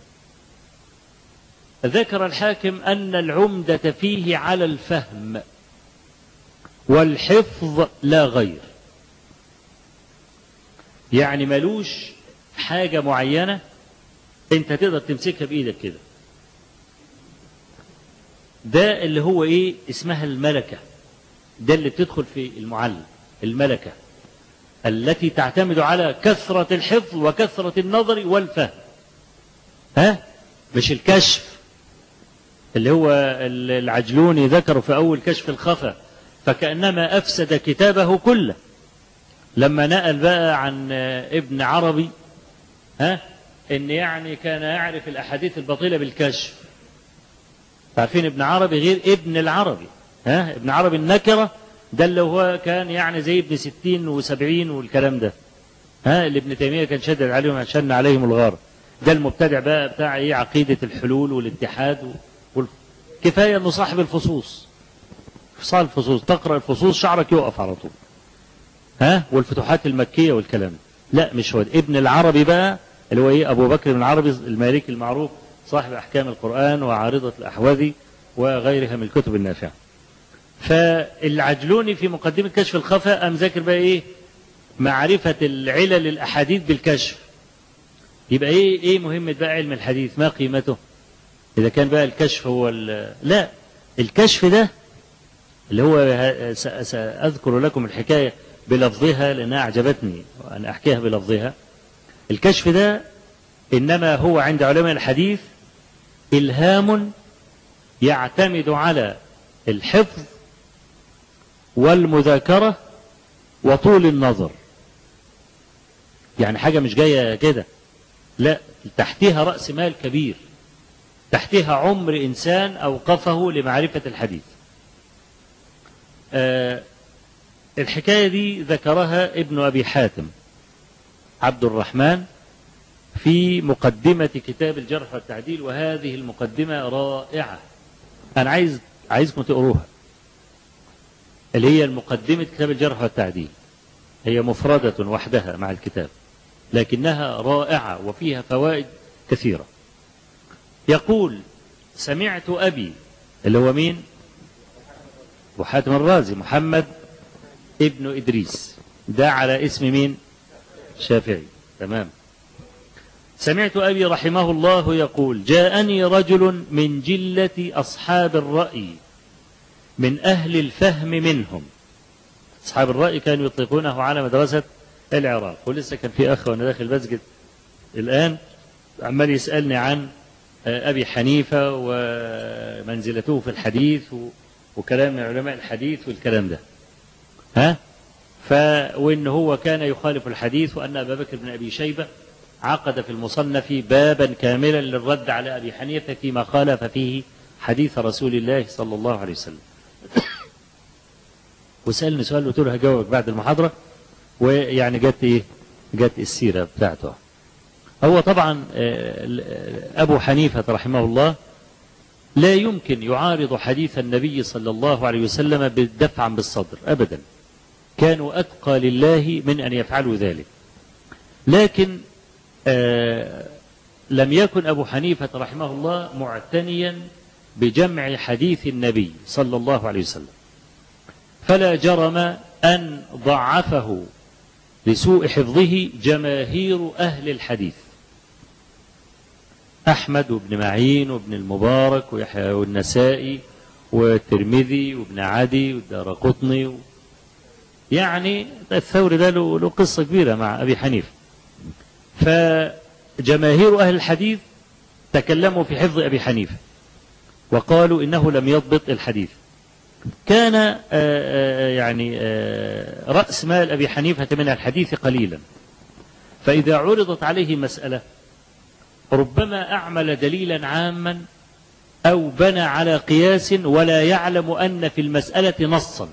ذكر الحاكم أن العمدة فيه على الفهم والحفظ لا غير يعني ملوش حاجة معينة انت تقدر تمسكها بإيدك كده ده اللي هو ايه اسمها الملكة ده اللي بتدخل في المعلم الملكة التي تعتمد على كثرة الحفظ وكثرة النظر والفهم ها مش الكشف اللي هو العجلوني ذكره في أول كشف الخفا فكأنما أفسد كتابه كله لما نقل بقى عن ابن عربي ها ان يعني كان يعرف الاحاديث البطيله بالكشف عارفين ابن عربي غير ابن العربي ها ابن عربي النكره ده اللي هو كان يعني زي ابن ستين وسبعين والكلام ده ها اللي ابن تيميه كان شدد عليهم عشان عليهم الغار ده المبتدع بقى بتاع ايه عقيده الحلول والاتحاد وال... كفايه انه صاحب الفصوص صاحب الفصوص تقرا الفصوص شعرك يقف على طول ها والفتوحات المكيه والكلام ده لا مش هو ده. ابن العربي بقى اللي هو ايه ابو بكر بن العربي المالكي المعروف صاحب احكام القران وعارضه الاحوذي وغيرها من الكتب النافعه فالعجلوني في مقدمه كشف الخفا ام ذاكر بقى ايه معرفه العلل الاحاديث بالكشف يبقى ايه ايه مهمه بقى علم الحديث ما قيمته اذا كان بقى الكشف هو لا الكشف ده اللي هو ساذكر لكم الحكايه بلفظها لانها اعجبتني وان احكيها بلفظها الكشف ده انما هو عند علماء الحديث الهام يعتمد على الحفظ والمذاكره وطول النظر يعني حاجه مش جايه كده لا تحتها راس مال كبير تحتها عمر انسان اوقفه لمعرفه الحديث آه الحكايه دي ذكرها ابن ابي حاتم عبد الرحمن في مقدمة كتاب الجرح والتعديل وهذه المقدمة رائعة أنا عايز عايزكم تقروها اللي هي المقدمة كتاب الجرح والتعديل هي مفردة وحدها مع الكتاب لكنها رائعة وفيها فوائد كثيرة يقول سمعت أبي اللي هو مين أبو حاتم الرازي محمد ابن إدريس ده على اسم مين شافعي تمام سمعت أبي رحمه الله يقول جاءني رجل من جلة أصحاب الرأي من أهل الفهم منهم أصحاب الرأي كانوا يطلقونه على مدرسة العراق ولسه كان في أخ وأنا داخل المسجد الآن عمال يسألني عن أبي حنيفة ومنزلته في الحديث وكلام من علماء الحديث والكلام ده ها ف وان هو كان يخالف الحديث وان ابا بكر بن ابي شيبه عقد في المصنف بابا كاملا للرد على ابي حنيفه فيما خالف فيه حديث رسول الله صلى الله عليه وسلم وسألني سؤال قلت له هجاوبك بعد المحاضرة ويعني جت إيه جت السيرة بتاعته هو طبعا آه، أبو حنيفة رحمه الله لا يمكن يعارض حديث النبي صلى الله عليه وسلم بالدفع بالصدر أبدا كانوا أتقى لله من أن يفعلوا ذلك لكن آه لم يكن أبو حنيفة رحمه الله معتنيا بجمع حديث النبي صلى الله عليه وسلم فلا جرم أن ضعفه لسوء حفظه جماهير أهل الحديث أحمد وابن معين وابن المبارك ويحيى والنسائي والترمذي وابن عدي والدار قطني يعني الثوري ده له له قصة كبيرة مع أبي حنيفة فجماهير أهل الحديث تكلموا في حفظ أبي حنيفة وقالوا إنه لم يضبط الحديث كان آه، آه، يعني آه، رأس مال أبي حنيفة من الحديث قليلا فإذا عرضت عليه مسألة ربما أعمل دليلا عاما أو بنى على قياس ولا يعلم أن في المسألة نصا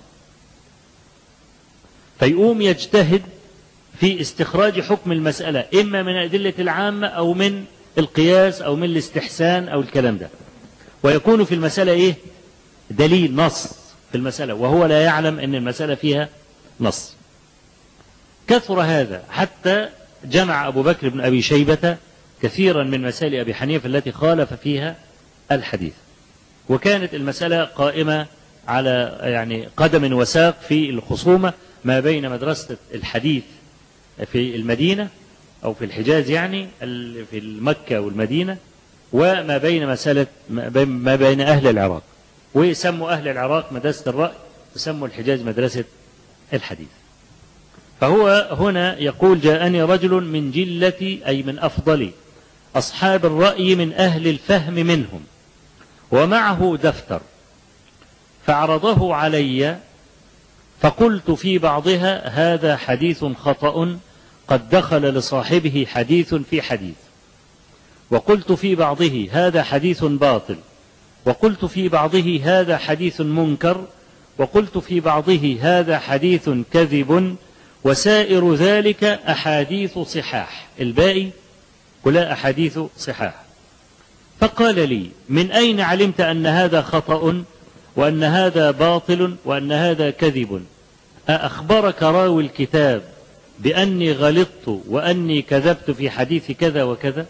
فيقوم يجتهد في استخراج حكم المسألة إما من الأدلة العامة أو من القياس أو من الاستحسان أو الكلام ده ويكون في المسألة إيه دليل نص في المسألة وهو لا يعلم أن المسألة فيها نص كثر هذا حتى جمع أبو بكر بن أبي شيبة كثيرا من مسائل أبي حنيفة التي خالف فيها الحديث وكانت المسألة قائمة على يعني قدم وساق في الخصومة ما بين مدرسة الحديث في المدينة أو في الحجاز يعني في مكة والمدينة وما بين مسألة ما بين أهل العراق ويسموا أهل العراق مدرسة الرأي ويسموا الحجاز مدرسة الحديث فهو هنا يقول جاءني رجل من جلة أي من أفضل أصحاب الرأي من أهل الفهم منهم ومعه دفتر فعرضه علي فقلت في بعضها هذا حديث خطأ قد دخل لصاحبه حديث في حديث وقلت في بعضه هذا حديث باطل وقلت في بعضه هذا حديث منكر وقلت في بعضه هذا حديث كذب وسائر ذلك أحاديث صحاح الباقي كلها أحاديث صحاح فقال لي من أين علمت أن هذا خطأ وأن هذا باطل وأن هذا كذب أأخبرك راوي الكتاب بأني غلطت وأني كذبت في حديث كذا وكذا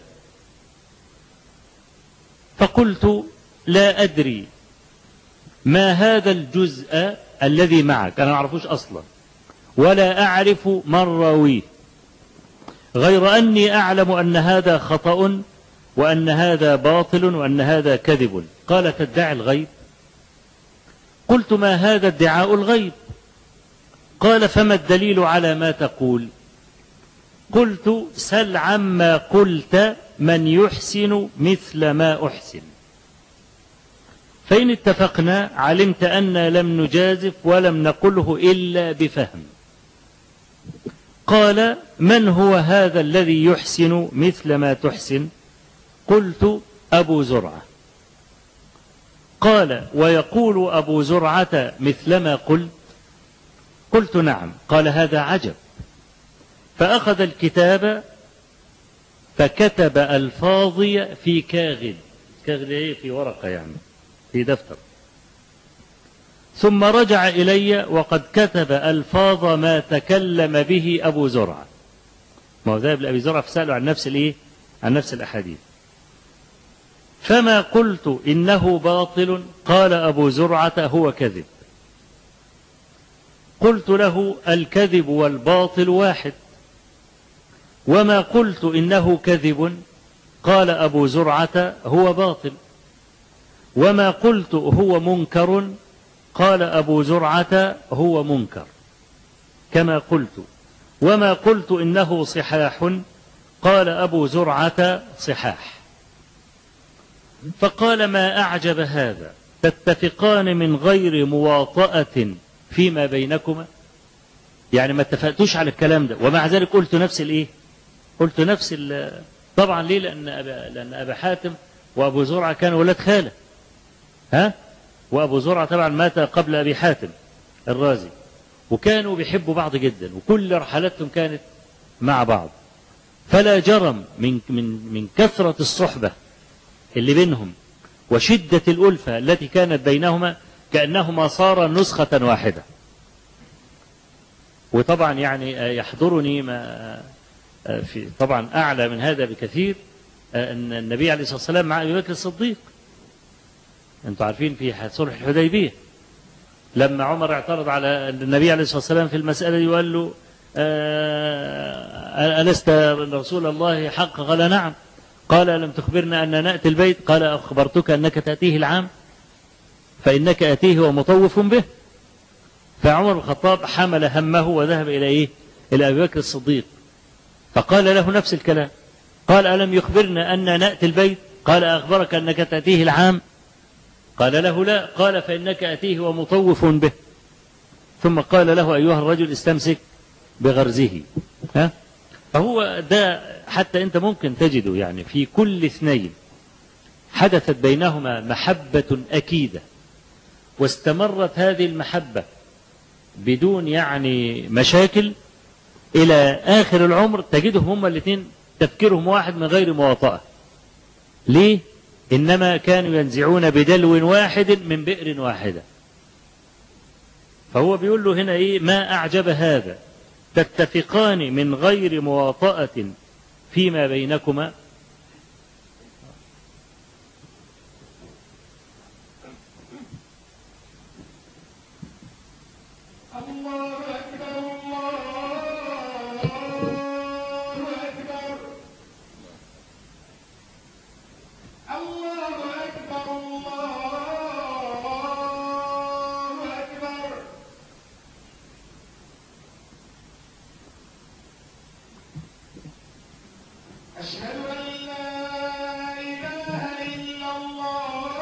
فقلت لا أدري ما هذا الجزء الذي معك أنا ما أعرفوش أصلا ولا أعرف من راويه غير أني أعلم أن هذا خطأ وأن هذا باطل وأن هذا كذب قال تدعي الغيب قلت ما هذا ادعاء الغيب قال فما الدليل على ما تقول قلت سل عما قلت من يحسن مثل ما أحسن فإن اتفقنا علمت أن لم نجازف ولم نقله إلا بفهم قال من هو هذا الذي يحسن مثل ما تحسن قلت أبو زرعة قال ويقول أبو زرعة مثلما قلت قلت نعم قال هذا عجب فأخذ الكتاب فكتب ألفاظي في كاغد كاغد إيه في ورقة يعني في دفتر ثم رجع إلي وقد كتب ألفاظ ما تكلم به أبو زرعة ما هو ذهب لأبي زرعة فسأله عن نفس الإيه عن نفس الأحاديث فما قلت إنه باطل قال أبو زرعة هو كذب قلت له الكذب والباطل واحد وما قلت إنه كذب قال أبو زرعة هو باطل وما قلت هو منكر قال أبو زرعة هو منكر كما قلت وما قلت إنه صحاح قال أبو زرعة صحاح فقال ما أعجب هذا تتفقان من غير مواطأة فيما بينكما يعني ما اتفقتوش على الكلام ده ومع ذلك قلت نفس الايه قلت نفس طبعا ليه لأن أبا, لأن أبا حاتم وأبو زرعة كانوا ولاد خالة ها وأبو زرعة طبعا مات قبل أبي حاتم الرازي وكانوا بيحبوا بعض جدا وكل رحلاتهم كانت مع بعض فلا جرم من من من كثرة الصحبة اللي بينهم وشدة الألفة التي كانت بينهما كأنهما صارا نسخة واحدة وطبعا يعني يحضرني ما في طبعا أعلى من هذا بكثير أن النبي عليه الصلاة والسلام مع أبي بكر الصديق أنتم عارفين في صلح الحديبية لما عمر اعترض على النبي عليه الصلاة والسلام في المسألة دي وقال له آه، ألست رسول الله حق قال نعم قال ألم تخبرنا أن نأتي البيت قال أخبرتك أنك تأتيه العام فإنك أتيه ومطوف به فعمر بن الخطاب حمل همه وذهب إلى إيه إلى أبي بكر الصديق فقال له نفس الكلام قال ألم يخبرنا أن نأتي البيت قال أخبرك أنك تأتيه العام قال له لا قال فإنك أتيه ومطوف به ثم قال له أيها الرجل استمسك بغرزه ها فهو ده حتى أنت ممكن تجده يعني في كل اثنين حدثت بينهما محبة أكيدة واستمرت هذه المحبة بدون يعني مشاكل إلى آخر العمر تجدهم هما الاثنين تفكيرهم واحد من غير مواطأة ليه؟ إنما كانوا ينزعون بدلو واحد من بئر واحدة فهو بيقول له هنا إيه ما أعجب هذا تتفقان من غير مواطأة فيما بينكما الله أكبر الله أكبر الله أكبر الله أكبر أشهد أن لا إله إلا الله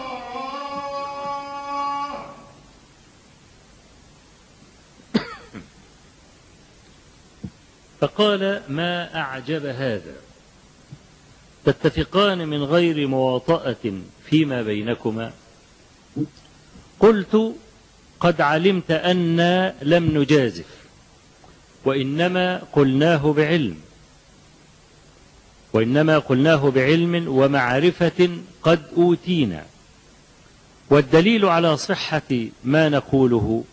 فقال ما أعجب هذا تتفقان من غير مواطأة فيما بينكما قلت قد علمت أنا لم نجازف وإنما قلناه بعلم وإنما قلناه بعلم ومعرفة قد أوتينا والدليل على صحة ما نقوله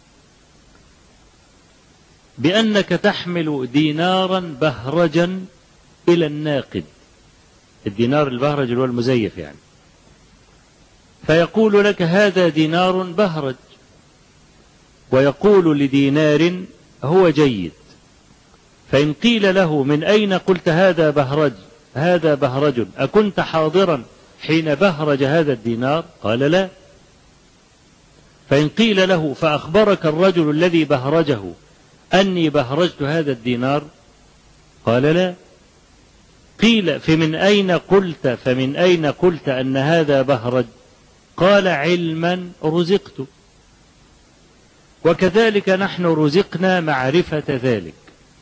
بأنك تحمل دينارا بهرجا إلى الناقد الدينار البهرج اللي هو المزيف يعني فيقول لك هذا دينار بهرج ويقول لدينار هو جيد فإن قيل له من أين قلت هذا بهرج هذا بهرج أكنت حاضرا حين بهرج هذا الدينار قال لا فإن قيل له فأخبرك الرجل الذي بهرجه أني بهرجت هذا الدينار قال لا قيل فمن أين قلت فمن أين قلت أن هذا بهرج قال علما رزقت وكذلك نحن رزقنا معرفة ذلك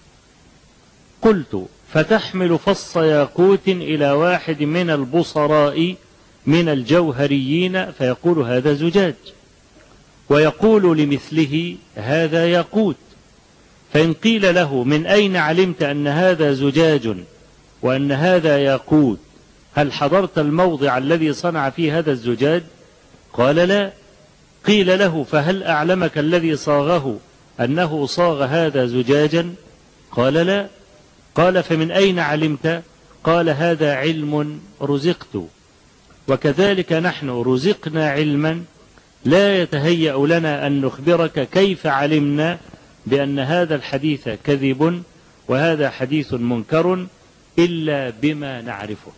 قلت فتحمل فص ياقوت إلى واحد من البصراء من الجوهريين فيقول هذا زجاج ويقول لمثله هذا ياقوت فإن قيل له من أين علمت أن هذا زجاج وأن هذا ياقوت هل حضرت الموضع الذي صنع فيه هذا الزجاج قال لا قيل له فهل أعلمك الذي صاغه أنه صاغ هذا زجاجا قال لا قال فمن أين علمت قال هذا علم رزقت وكذلك نحن رزقنا علما لا يتهيأ لنا أن نخبرك كيف علمنا بأن هذا الحديث كذب وهذا حديث منكر إلا بما نعرفه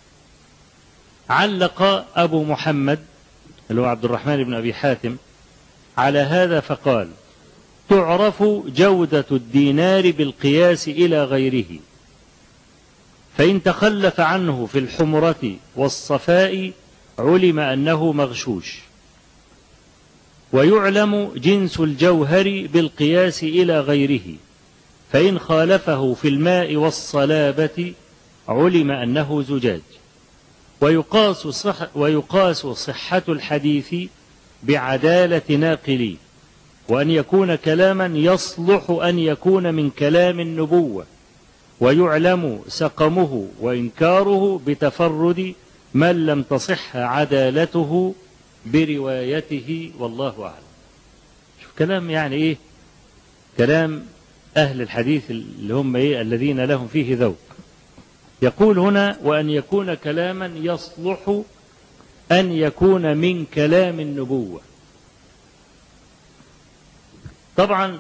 علق أبو محمد اللي هو عبد الرحمن بن أبي حاتم على هذا فقال تعرف جودة الدينار بالقياس إلى غيره فإن تخلف عنه في الحمرة والصفاء علم أنه مغشوش ويعلم جنس الجوهر بالقياس إلى غيره فإن خالفه في الماء والصلابة علم أنه زجاج ويقاس صح ويقاس صحة الحديث بعدالة ناقليه وأن يكون كلاما يصلح أن يكون من كلام النبوة ويعلم سقمه وإنكاره بتفرد من لم تصح عدالته بروايته والله أعلم شوف كلام يعني إيه كلام أهل الحديث اللي هم إيه الذين لهم فيه ذوق يقول هنا وأن يكون كلاما يصلح أن يكون من كلام النبوة طبعا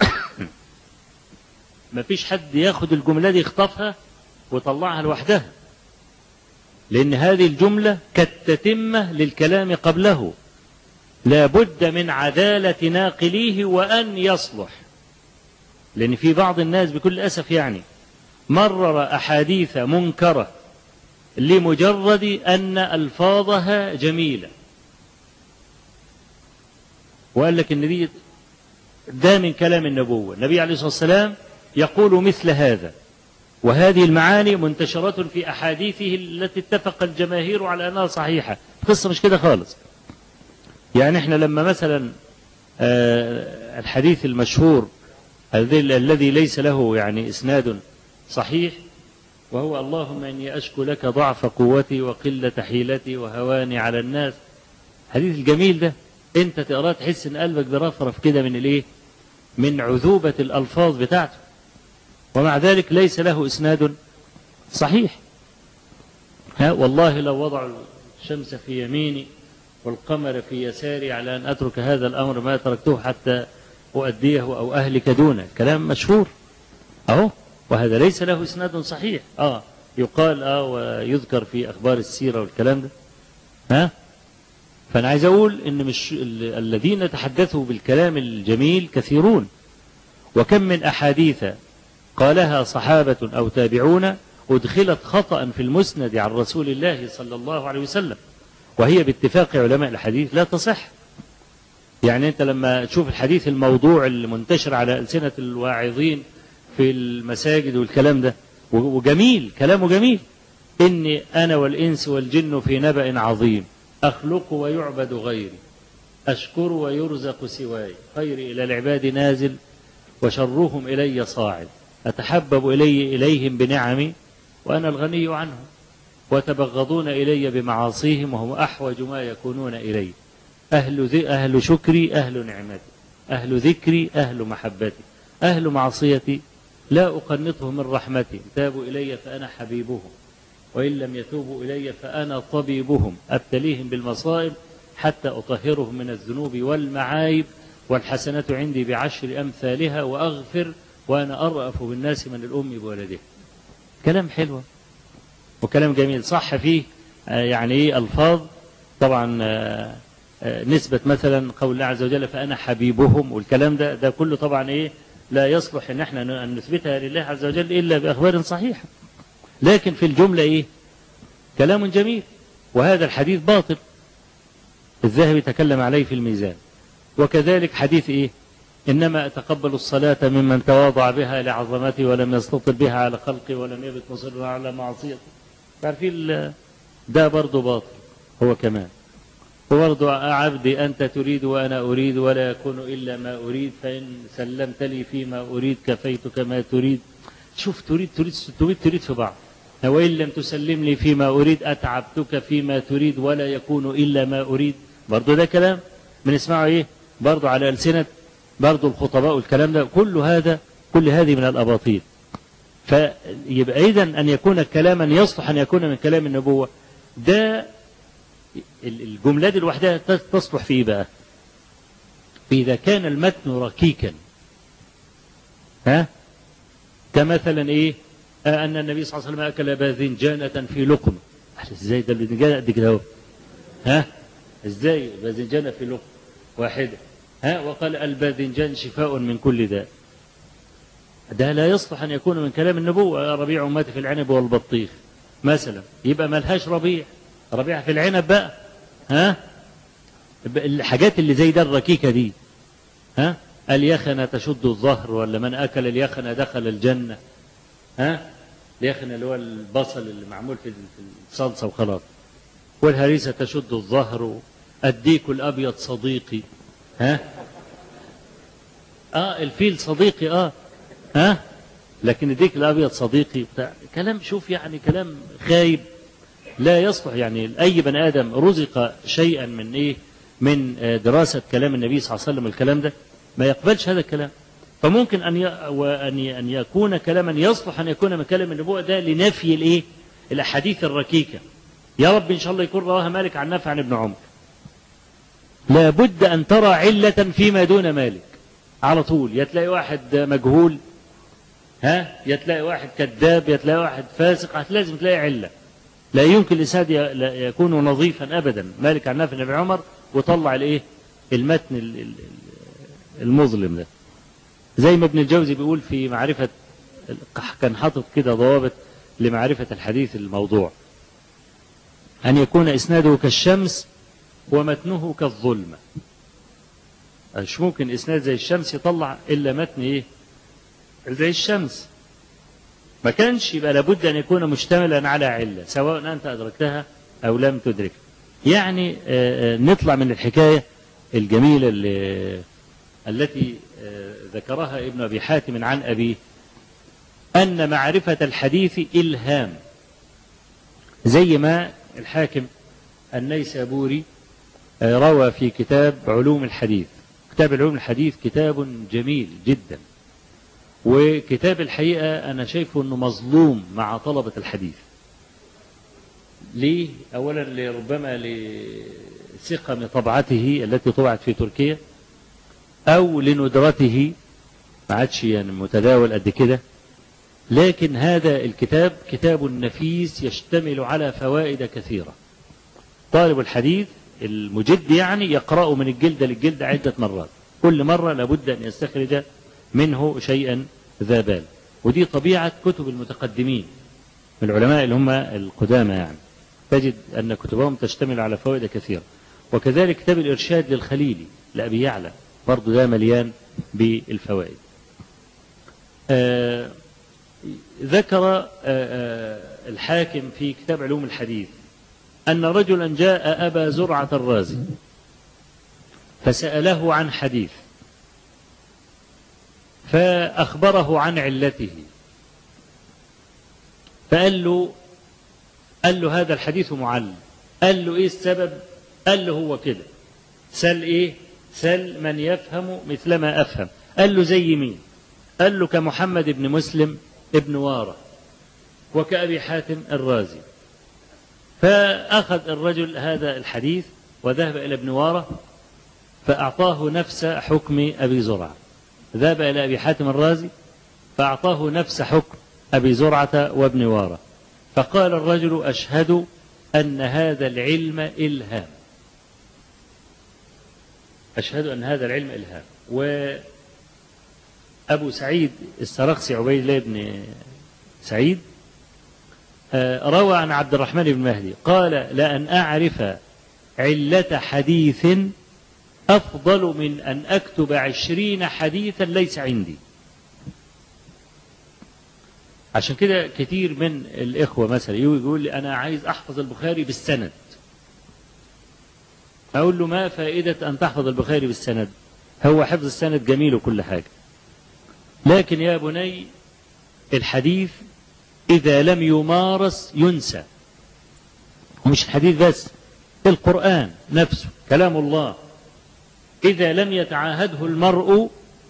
ما فيش حد ياخد الجملة دي يخطفها ويطلعها لوحدها لأن هذه الجملة كالتتمة للكلام قبله لا بد من عدالة ناقليه وأن يصلح لأن في بعض الناس بكل أسف يعني مرر أحاديث منكرة لمجرد أن ألفاظها جميلة وقال لك إن دي ده من كلام النبوة النبي عليه الصلاة والسلام يقول مثل هذا وهذه المعاني منتشرة في أحاديثه التي اتفق الجماهير على أنها صحيحة القصة مش كده خالص يعني احنا لما مثلا آه، الحديث المشهور الذي الذي ليس له يعني إسناد صحيح وهو اللهم إني أشكو لك ضعف قوتي وقلة حيلتي وهواني على الناس الحديث الجميل ده انت تقراه تحس ان قلبك برفرف كده من الايه من عذوبة الألفاظ بتاعته ومع ذلك ليس له إسناد صحيح ها والله لو وضعوا الشمس في يميني والقمر في يساري على أن أترك هذا الأمر ما تركته حتى أؤديه أو أهلك دونه كلام مشهور أهو وهذا ليس له إسناد صحيح آه يقال آه ويذكر في أخبار السيرة والكلام ده ها فأنا عايز أقول إن مش ال- الذين تحدثوا بالكلام الجميل كثيرون وكم من أحاديث قالها صحابة أو تابعون أدخلت خطأ في المسند عن رسول الله صلى الله عليه وسلم وهي باتفاق علماء الحديث لا تصح يعني أنت لما تشوف الحديث الموضوع المنتشر على ألسنة الواعظين في المساجد والكلام ده و- وجميل كلامه جميل إني أنا والإنس والجن في نبأ عظيم أخلق ويعبد غيري أشكر ويرزق سواي خيري إلى العباد نازل وشرهم إلي صاعد أتحبب إلي إليهم بنعمي وأنا الغني عنهم وتبغضون إلي بمعاصيهم وهم أحوج ما يكونون إلي أهل, ذي أهل شكري أهل نعمتي أهل ذكري أهل محبتي أهل معصيتي لا أقنطهم من رحمتي تابوا إلي فأنا حبيبهم وإن لم يتوبوا إلي فأنا طبيبهم أبتليهم بالمصائب حتى أطهرهم من الذنوب والمعايب والحسنة عندي بعشر أمثالها وأغفر وأنا أرأف بالناس من الأم بولدها كلام حلو وكلام جميل صح فيه آه، يعني إيه ألفاظ طبعا آه، آه، نسبة مثلا قول الله عز وجل فأنا حبيبهم والكلام ده ده كله طبعا إيه لا يصلح إن احنا أن نثبتها لله عز وجل إلا بأخبار صحيحة لكن في الجملة إيه كلام جميل وهذا الحديث باطل الذهبي تكلم عليه في الميزان وكذلك حديث إيه إنما أتقبل الصلاة ممن تواضع بها لعظمتي ولم يستطل بها على خلقي ولم يبت مصرا على معصيتي عارفين ال- ده برضه باطل هو كمان وبرضه عبدي أنت تريد وأنا أريد ولا يكون إلا ما أريد فإن سلمت لي فيما أريد كفيتك ما تريد شوف تريد تريد 600 تريد في بعض وإن لم تسلم لي فيما أريد أتعبتك فيما تريد ولا يكون إلا ما أريد برضه ده كلام بنسمعه إيه برضه على ألسنة برضه الخطباء والكلام ده كل هذا كل هذه من الأباطيل فيبقى إذا أن يكون كلاما يصلح أن يكون من كلام النبوة ده ال- الجملة دي لوحدها ت- تصلح في إيه بقى إذا كان المتن ركيكا ها كمثلا إيه آه أن النبي صلى الله عليه وسلم أكل باذنجانة في لقمة إزاي ده الباذنجانة قد كده أهو ها إزاي باذنجانة في لقمة واحدة ها وقال الباذنجان شفاء من كل داء ده لا يصلح أن يكون من كلام النبوة ربيع أمتي في العنب والبطيخ مثلا يبقى ملهاش ربيع ربيع في العنب بقى ها الحاجات اللي زي ده الركيكة دي ها اليخنة تشد الظهر ولا من أكل اليخنة دخل الجنة ها اليخنة اللي هو البصل اللي معمول في في الصلصة وخلاص والهريسة تشد الظهر الديك الأبيض صديقي ها اه الفيل صديقي اه ها لكن الديك الأبيض صديقي بتاع كلام شوف يعني كلام خايب لا يصلح يعني أي بني آدم رزق شيئا من إيه من آه، دراسة كلام النبي صلى الله عليه وسلم الكلام ده ما يقبلش هذا الكلام فممكن أن ي... وأن ي... أن يكون كلاما يصلح أن يكون من كلام النبوة ده لنفي الإيه الأحاديث الركيكة يا رب إن شاء الله يكون رواها مالك عن نافع عن ابن عمر لابد أن ترى علة فيما دون مالك على طول يا تلاقي واحد مجهول ها يا تلاقي واحد كذاب يا تلاقي واحد فاسق هت- لازم تلاقي علة لا يمكن الإسناد ي- لا يكون نظيفا أبدا مالك عن نافع عن ابن عمر وطلع الإيه المتن ال- ال- ال- المظلم ده زي ما ابن الجوزي بيقول في معرفة كان حاطط كده ضوابط لمعرفة الحديث الموضوع أن يكون إسناده كالشمس ومتنه كالظلمة مش ممكن إسناد زي الشمس يطلع إلا متن إيه زي الشمس ما كانش يبقى لابد أن يكون مشتملا على علة سواء أنت أدركتها أو لم تدركها يعني آه، آه، نطلع من الحكاية الجميلة اللي التي آه، ذكرها ابن أبي حاتم عن أبيه أن معرفة الحديث إلهام زي ما الحاكم النيسابوري آه، روى في كتاب علوم الحديث كتاب علوم الحديث كتاب جميل جدا وكتاب الحقيقة أنا شايفه أنه مظلوم مع طلبة الحديث ليه؟ أولا لربما لسقم طبعته التي طبعت في تركيا أو لندرته ما عادش يعني متداول قد كده لكن هذا الكتاب كتاب نفيس يشتمل على فوائد كثيرة طالب الحديث المجد يعني يقرأه من الجلدة للجلدة عدة مرات كل مرة لابد أن يستخرج منه شيئا ذا بال ودي طبيعة كتب المتقدمين من العلماء اللي هم القدامى يعني تجد أن كتبهم تشتمل على فوائد كثيرة وكذلك كتاب الإرشاد للخليلي لأبي يعلى برضه ده مليان بالفوائد آه ذكر آه آه الحاكم في كتاب علوم الحديث أن رجلا جاء أبا زرعة الرازي فسأله عن حديث فأخبره عن علته فقال له قال له هذا الحديث معل قال له ايه السبب قال له هو كده سل ايه سل من يفهم مثلما افهم قال له زي مين قال له كمحمد بن مسلم ابن وارة وكأبي حاتم الرازي فأخذ الرجل هذا الحديث وذهب إلى ابن وارة فأعطاه نفس حكم أبي زرعة ذهب إلى أبي حاتم الرازي فأعطاه نفس حكم أبي زرعة وابن وارة فقال الرجل أشهد أن هذا العلم إلهام أشهد أن هذا العلم إلهام وأبو سعيد السرخسي عبيد الله بن سعيد آه، روى عن عبد الرحمن بن مهدي قال لأن أعرف علة حديث أفضل من أن أكتب عشرين حديثا ليس عندي عشان كده كتير من الإخوة مثلا يقول لي أنا عايز أحفظ البخاري بالسند أقول له ما فائدة أن تحفظ البخاري بالسند هو حفظ السند جميل وكل حاجة لكن يا بني الحديث إذا لم يمارس ينسى مش الحديث بس القرآن نفسه كلام الله إذا لم يتعاهده المرء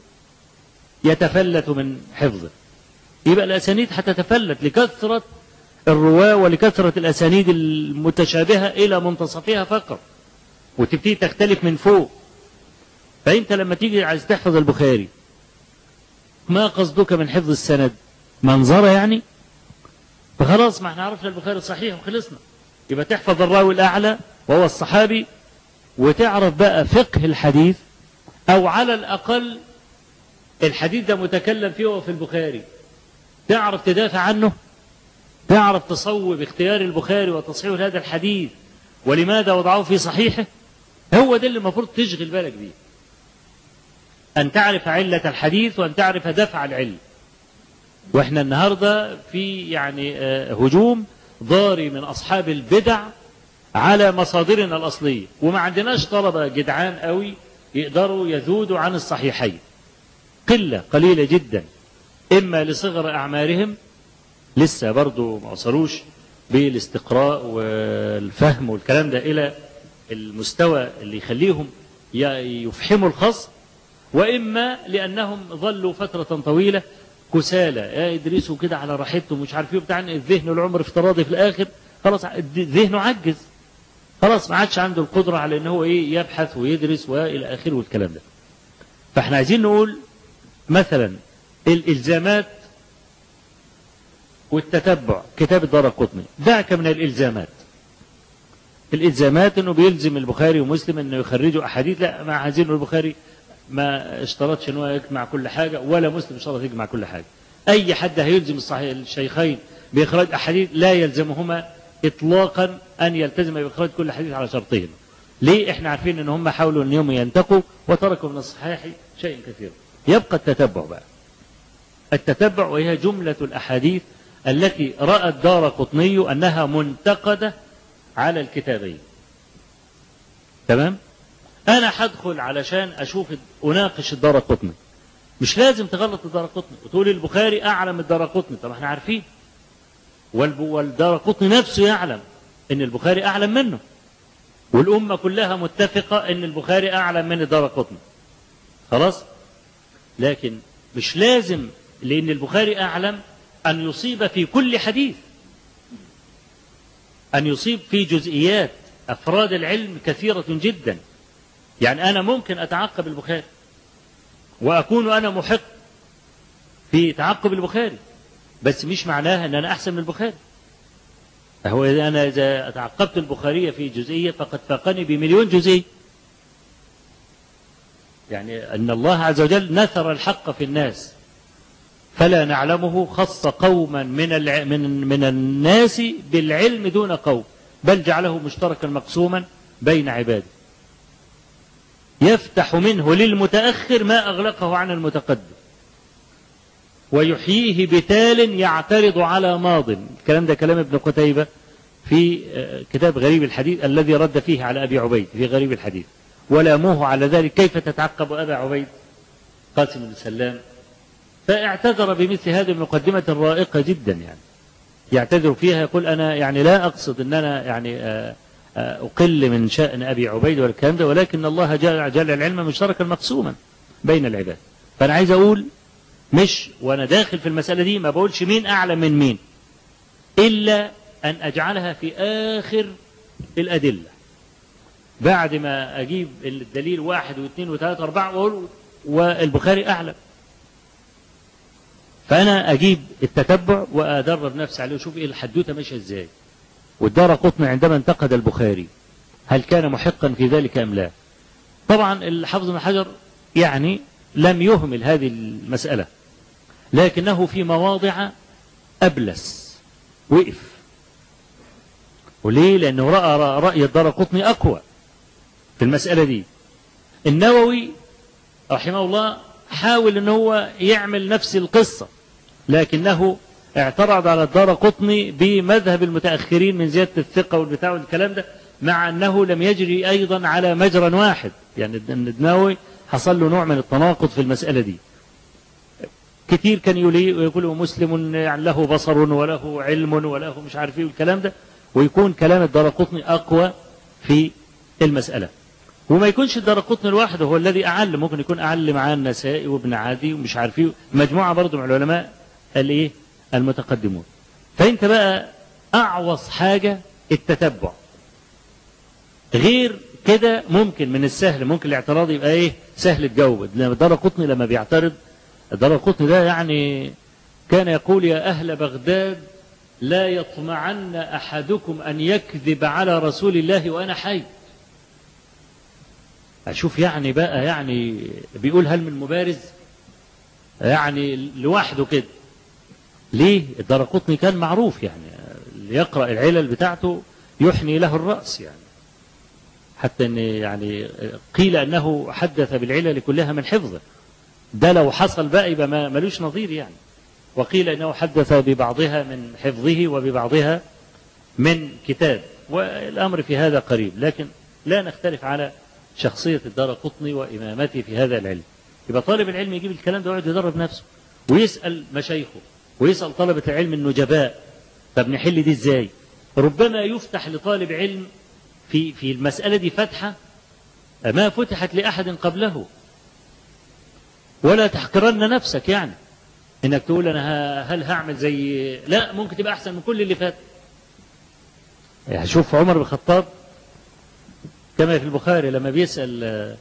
يتفلت من حفظه يبقى الأسانيد هتتفلت لكثرة الرواة ولكثرة الأسانيد المتشابهة إلى منتصفها فقط وتبتدي تختلف من فوق فأنت لما تيجي عايز تحفظ البخاري ما قصدك من حفظ السند منظرة يعني فخلاص ما احنا عرفنا البخاري صحيح وخلصنا يبقى تحفظ الراوي الأعلى وهو الصحابي وتعرف بقى فقه الحديث أو على الأقل الحديث ده متكلم فيه وهو في البخاري تعرف تدافع عنه تعرف تصوب اختيار البخاري وتصحيح هذا الحديث ولماذا وضعه في صحيحه هو ده اللي المفروض تشغل بالك بيه أن تعرف علة الحديث وأن تعرف دفع العلم وإحنا النهاردة في يعني آه، هجوم ضاري من أصحاب البدع على مصادرنا الأصلية وما عندناش طلبة جدعان قوي يقدروا يذودوا عن الصحيحين قلة قليلة جدا إما لصغر أعمارهم لسه برضو ما وصلوش بالاستقراء والفهم والكلام ده إلى المستوى اللي يخليهم ي- يفحموا الخصم وإما لأنهم ظلوا فترة طويلة كسالى يا يدرسوا كده على راحتهم مش عارف ايه بتاع الذهن والعمر افتراضي في الآخر خلاص ذهنه عجز خلاص ما عادش عنده القدرة على ان هو ايه يبحث ويدرس والى اخره والكلام ده فاحنا عايزين نقول مثلا الالزامات والتتبع كتاب الدار القطني دعك من الالزامات الالزامات انه بيلزم البخاري ومسلم انه يخرجوا احاديث لا ما عايزين البخاري ما اشترطش ان هو يجمع كل حاجه ولا مسلم اشترط يجمع كل حاجه اي حد هيلزم الصحيح الشيخين باخراج احاديث لا يلزمهما اطلاقا ان يلتزم باخراج كل حديث على شرطهم ليه احنا عارفين ان هم حاولوا ان يوم ينتقوا وتركوا من الصحيح شيء كثير يبقى التتبع بقى التتبع وهي جملة الأحاديث التي رأى الدار قطني أنها منتقدة على الكتابين تمام أنا هدخل علشان أشوف أناقش الدار قطني مش لازم تغلط الدار قطني وتقول البخاري أعلم الدار قطني طب احنا عارفين والب- والدار قطني نفسه يعلم أن البخاري أعلم منه والأمة كلها متفقة أن البخاري أعلم من الدار قطني خلاص لكن مش لازم لأن البخاري أعلم أن يصيب في كل حديث أن يصيب في جزئيات أفراد العلم كثيرة جدا يعني أنا ممكن أتعقب البخاري وأكون أنا محق في تعقب البخاري بس مش معناها أن أنا أحسن من البخاري هو إذا أنا إذا تعقبت البخاري في جزئية فقد فاقني بمليون جزئية يعني أن الله عز وجل نثر الحق في الناس فلا نعلمه خص قوما من الع... من من الناس بالعلم دون قوم بل جعله مشتركا مقسوما بين عباده يفتح منه للمتأخر ما أغلقه عن المتقدم ويحييه بتال يعترض على ماض الكلام ده كلام ابن قتيبة في آه، كتاب غريب الحديث الذي رد فيه على أبي عبيد في غريب الحديث ولاموه على ذلك كيف تتعقب أبا عبيد قاسم بن سلام فاعتذر بمثل هذه المقدمة الرائقة جدا يعني يعتذر فيها يقول أنا يعني لا أقصد أن أنا يعني آه، آه، أقل من شأن أبي عبيد ولا الكلام ده ولكن الله جل, جل العلم مشتركا مقسوما بين العباد فأنا عايز أقول مش وأنا داخل في المسألة دي ما بقولش مين أعلم من مين إلا أن أجعلها في آخر الأدلة بعد ما أجيب الدليل واحد واثنين وثلاثة وأربعة وأقول والبخاري أعلم فأنا أجيب التتبع وأدرب نفسي عليه وأشوف إيه الحدوتة ماشية إزاي والدار قطن عندما انتقد البخاري هل كان محقا في ذلك أم لا طبعا الحافظ بن حجر يعني لم يهمل هذه المسألة لكنه في مواضع أبلس وقف وليه لأنه رأى رأي الدار قطني أقوى في المسألة دي النووي رحمه الله حاول ان هو يعمل نفس القصة لكنه اعترض على الدار قطني بمذهب المتأخرين من زيادة الثقة والبتاع والكلام ده مع أنه لم يجري أيضا على مجرى واحد يعني النووي حصل له نوع من التناقض في المسألة دي كثير كان يقول مسلم يعني له بصر وله علم وله مش عارف ايه والكلام ده ويكون كلام الدار قطني أقوى في المسألة وما يكونش الدار قطن لوحده هو الذي أعل ممكن يكون أعل معاه النسائي وابن عادي ومش عارف ايه مجموعة برضه من العلماء الايه المتقدمون فأنت بقى أعوص حاجة التتبع غير كده ممكن من السهل ممكن الاعتراض يبقى ايه سهل تجاوب لما الدار قطني لما بيعترض الدار قطني ده يعني كان يقول يا أهل بغداد لا يطمعن أحدكم أن يكذب على رسول الله وأنا حي أشوف يعني بقى يعني بيقول هل من مبارز يعني لوحده كده ليه الدرقطني كان معروف يعني اللي يقرأ العلل بتاعته يحني له الرأس يعني حتى ان يعني قيل انه حدث بالعلل كلها من حفظه ده لو حصل بقى يبقى ما ملوش نظير يعني وقيل انه حدث ببعضها من حفظه وببعضها من كتاب والأمر في هذا قريب لكن لا نختلف على شخصية الدار قطني وإمامته في هذا العلم يبقى طالب العلم يجيب الكلام ده ويقعد يدرب نفسه ويسأل مشايخه ويسأل طلبة العلم النجباء طب نحل دي ازاي ربما يفتح لطالب علم في في المسألة دي فتحة ما فتحت لأحد قبله ولا تحقرن نفسك يعني انك تقول انا ه- هل هعمل زي لا ممكن تبقى احسن من كل اللي فات يعني شوف عمر بن الخطاب كما في البخاري لما بيسأل آه،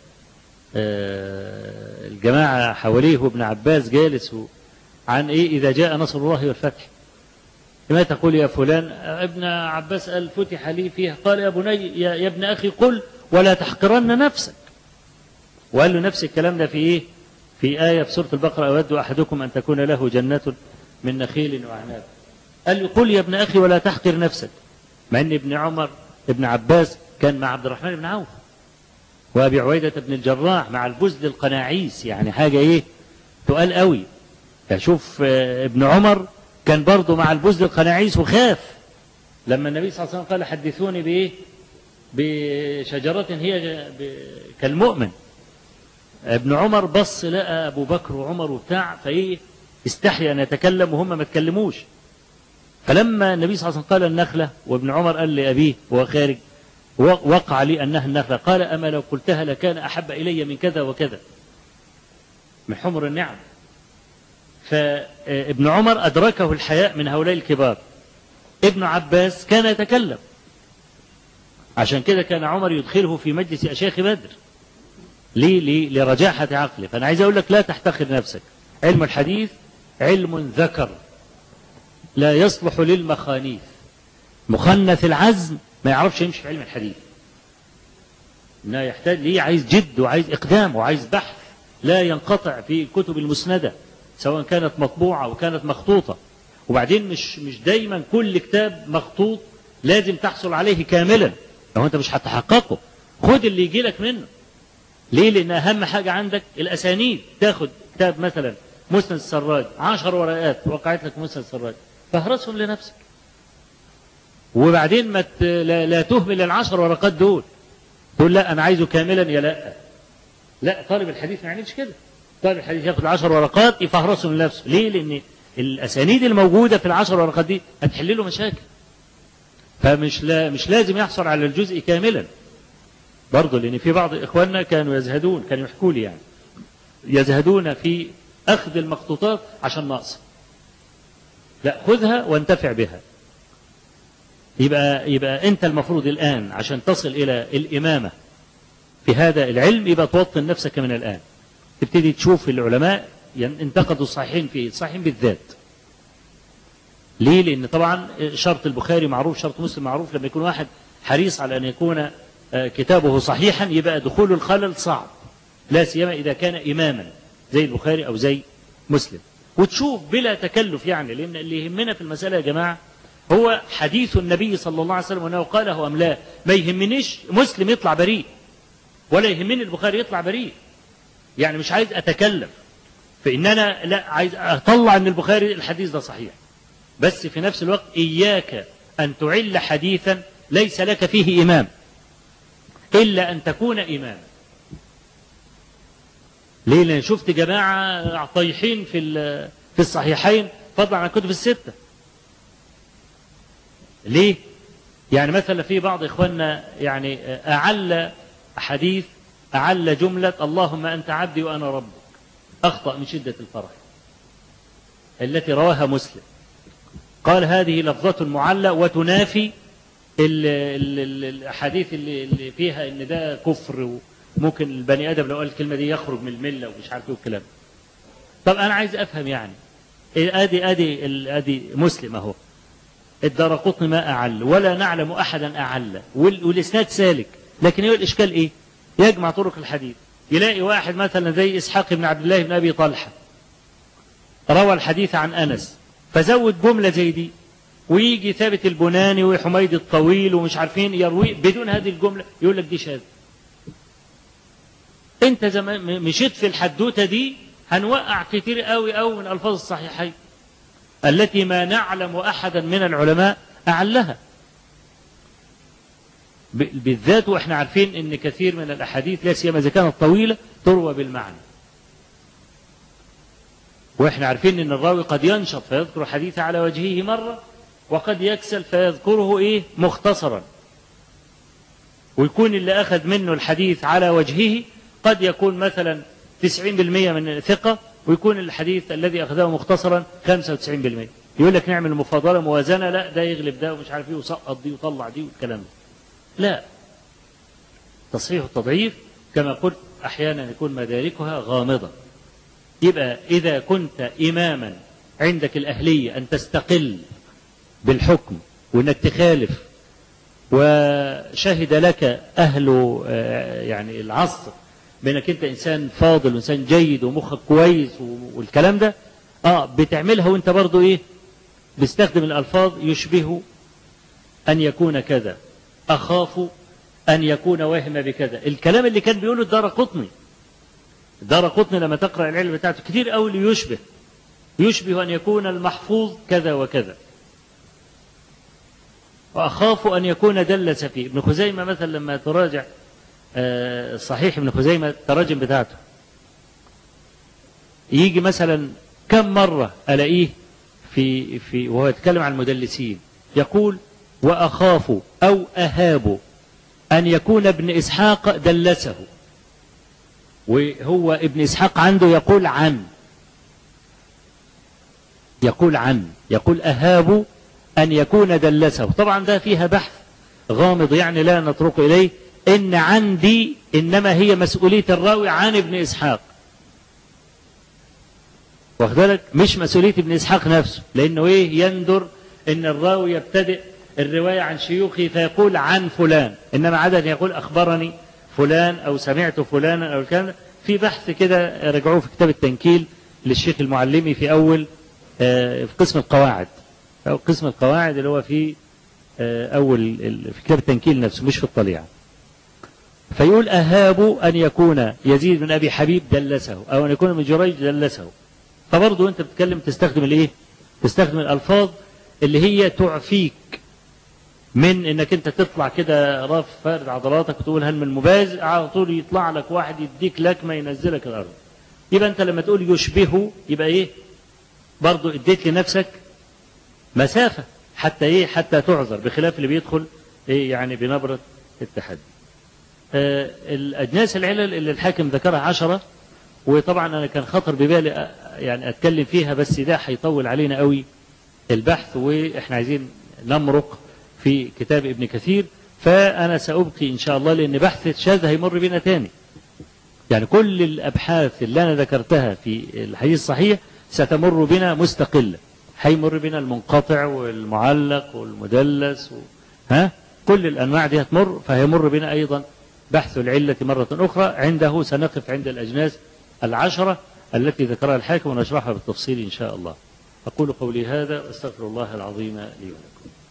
آه، الجماعة حواليه وابن عباس جالس و- عن ايه اذا جاء نصر الله والفتح ما تقول يا فلان ابن عباس قال فتح لي فيها قال يا بني يا, يا ابن اخي قل ولا تحقرن نفسك وقال له نفس الكلام ده في ايه في آية في سورة البقرة أود أحدكم أن تكون له جنة من نخيل وأعناب قال له قل يا ابن أخي ولا تحقر نفسك مع أن ابن عمر ابن عباس كان مع عبد الرحمن بن عوف وأبي عبيدة بن الجراح مع البزل القناعيس يعني حاجة إيه تقال قوي شوف آه، ابن عمر كان برضه مع البزل القناعيس وخاف لما النبي صلى الله عليه وسلم قال حدثوني بإيه بشجرة هي ج- ب- كالمؤمن ابن عمر بص لقى ابو بكر وعمر وبتاع فايه استحيا ان يتكلم وهم ما تكلموش فلما النبي صلى الله عليه وسلم قال النخله وابن عمر قال لابيه وهو خارج و- وقع لي انها النخله قال اما لو قلتها لكان احب الي من كذا وكذا من حمر النعم فابن عمر ادركه الحياء من هؤلاء الكبار ابن عباس كان يتكلم عشان كده كان عمر يدخله في مجلس اشياخ بدر ليه؟ ليه؟ لرجاحة عقله فأنا عايز أقول لك لا تحتقر نفسك علم الحديث علم ذكر لا يصلح للمخانيث مخنث العزم ما يعرفش يمشي في علم الحديث إنه يحتاج ليه عايز جد وعايز إقدام وعايز بحث لا ينقطع في الكتب المسندة سواء كانت مطبوعة أو كانت مخطوطة وبعدين مش مش دايما كل كتاب مخطوط لازم تحصل عليه كاملا لو أنت مش هتحققه خد اللي يجي لك منه ليه؟ لأن أهم حاجة عندك الأسانيد تاخد كتاب مثلا مسند السراج عشر ورقات وقعت لك مسند السراج فاهرسهم لنفسك وبعدين ما ت- لا, لا تهمل العشر ورقات دول تقول لا أنا عايزه كاملا يا لا لا طالب الحديث ما يعملش كده طالب الحديث ياخد العشر ورقات يفهرسهم لنفسه ليه؟ لأن الأسانيد الموجودة في العشر ورقات دي هتحل له مشاكل فمش لا مش لازم يحصل على الجزء كاملا برضه لان في بعض اخواننا كانوا يزهدون كانوا يحكوا لي يعني يزهدون في اخذ المخطوطات عشان ناقصه لا خذها وانتفع بها يبقى يبقى انت المفروض الان عشان تصل الى الامامه في هذا العلم يبقى توطن نفسك من الان تبتدي تشوف العلماء ين- انتقدوا الصحيحين في الصحيحين بالذات ليه؟ لأن طبعا شرط البخاري معروف شرط مسلم معروف لما يكون واحد حريص على أن يكون آه، كتابه صحيحا يبقى دخول الخلل صعب لا سيما إذا كان إماما زي البخاري أو زي مسلم وتشوف بلا تكلف يعني لأن اللي يهمنا في المسألة يا جماعة هو حديث النبي صلى الله عليه وسلم وأنه قاله أم لا ما يهمنيش مسلم يطلع بريء ولا يهمني البخاري يطلع بريء يعني مش عايز أتكلف فإن أنا لا عايز أطلع أن البخاري الحديث ده صحيح بس في نفس الوقت إياك أن تعل حديثا ليس لك فيه إمام إلا أن تكون إماما ليه لأن شفت جماعة طايحين في ال- في الصحيحين فضلا عن الكتب الستة ليه يعني مثلا في بعض إخواننا يعني أعل حديث أعل جملة اللهم أنت عبدي وأنا ربك أخطأ من شدة الفرح التي رواها مسلم قال هذه لفظة معلة وتنافي ال- ال- ال- الأحاديث اللي اللي فيها إن ده كفر وممكن البني آدم لو قال الكلمة دي يخرج من الملة ومش عارف إيه والكلام طب أنا عايز أفهم يعني إيه أدي أدي ال- أدي مسلم أهو الدرقطن ما أعل ولا نعلم أحدا أعل وال- والإسناد سالك لكن هو الإشكال إيه؟ يجمع طرق الحديث يلاقي واحد مثلا زي إسحاق بن عبد الله بن أبي طلحة روى الحديث عن أنس فزود جملة زي دي ويجي ثابت البناني وحميد الطويل ومش عارفين يروي بدون هذه الجملة يقول لك دي شاذ انت زمان م- مشيت في الحدوتة دي هنوقع كتير قوي قوي من ألفاظ الصحيحين التي ما نعلم أحدا من العلماء أعلها ب- بالذات واحنا عارفين ان كثير من الاحاديث لا سيما اذا كانت طويله تروى بالمعنى واحنا عارفين ان الراوي قد ينشط فيذكر حديث على وجهه مره وقد يكسل فيذكره ايه مختصرا ويكون اللي اخذ منه الحديث على وجهه قد يكون مثلا 90% من ثقه ويكون الحديث الذي اخذه مختصرا 95% يقول لك نعمل مفاضله موازنه لا ده يغلب ده ومش عارف ايه وسقط دي وطلع دي والكلام ده لا تصحيح التضعيف كما قلت احيانا يكون مداركها غامضه يبقى اذا كنت اماما عندك الاهليه ان تستقل بالحكم وانك تخالف وشهد لك اهل آه، يعني العصر بانك انت انسان فاضل وانسان جيد ومخك كويس والكلام ده اه بتعملها وانت برضو ايه بيستخدم الالفاظ يشبه ان يكون كذا اخاف ان يكون واهم بكذا الكلام اللي كان بيقوله الدار قطني دار قطني لما تقرا العلم بتاعته كتير قوي ليشبه يشبه ان يكون المحفوظ كذا وكذا واخاف ان يكون دلس فيه ابن خزيمه مثلا لما تراجع آه، صحيح ابن خزيمه التراجم بتاعته يجي مثلا كم مره الاقيه في في وهو يتكلم عن المدلسين يقول واخاف او اهاب ان يكون ابن اسحاق دلسه وهو ابن اسحاق عنده يقول عن يقول عن يقول اهاب ان يكون دلسه طبعا ده فيها بحث غامض يعني لا نترك اليه ان عندي انما هي مسؤوليه الراوي عن ابن اسحاق واخد بالك مش مسؤوليه ابن اسحاق نفسه لانه ايه يندر ان الراوي يبتدئ الروايه عن شيوخه فيقول عن فلان انما عاده يقول اخبرني فلان او سمعت فلانا او الكلام في بحث كده رجعوه في كتاب التنكيل للشيخ المعلمي في اول آه، في قسم القواعد او قسم القواعد اللي هو في آه، اول ال- في كتاب التنكيل نفسه مش في الطليعه فيقول اهاب ان يكون يزيد بن ابي حبيب دلسه او ان يكون ابن جريج دلسه فبرضه انت بتتكلم تستخدم الايه؟ تستخدم الالفاظ اللي هي تعفيك من انك انت تطلع كده رف فارد عضلاتك وتقول هل من مباز على طول يطلع لك واحد يديك لكمه ينزلك الارض يبقى انت لما تقول يشبهه يبقى ايه برضه اديت لنفسك مسافه حتى ايه حتى تعذر بخلاف اللي بيدخل ايه يعني بنبره التحدي آه الاجناس العلل اللي الحاكم ذكرها عشرة وطبعا انا كان خطر ببالي أ- يعني اتكلم فيها بس ده هيطول علينا قوي البحث واحنا عايزين نمرق في كتاب ابن كثير فانا سابقي ان شاء الله لان بحث الشاذ هيمر بينا تاني يعني كل الابحاث اللي انا ذكرتها في الحديث الصحيح ستمر بنا مستقله هيمر بنا المنقطع والمعلق والمدلس و... ها كل الانواع دي هتمر فهيمر بنا ايضا بحث العله مره اخرى عنده سنقف عند الاجناس العشره التي ذكرها الحاكم ونشرحها بالتفصيل ان شاء الله اقول قولي هذا واستغفر الله العظيم لي ولكم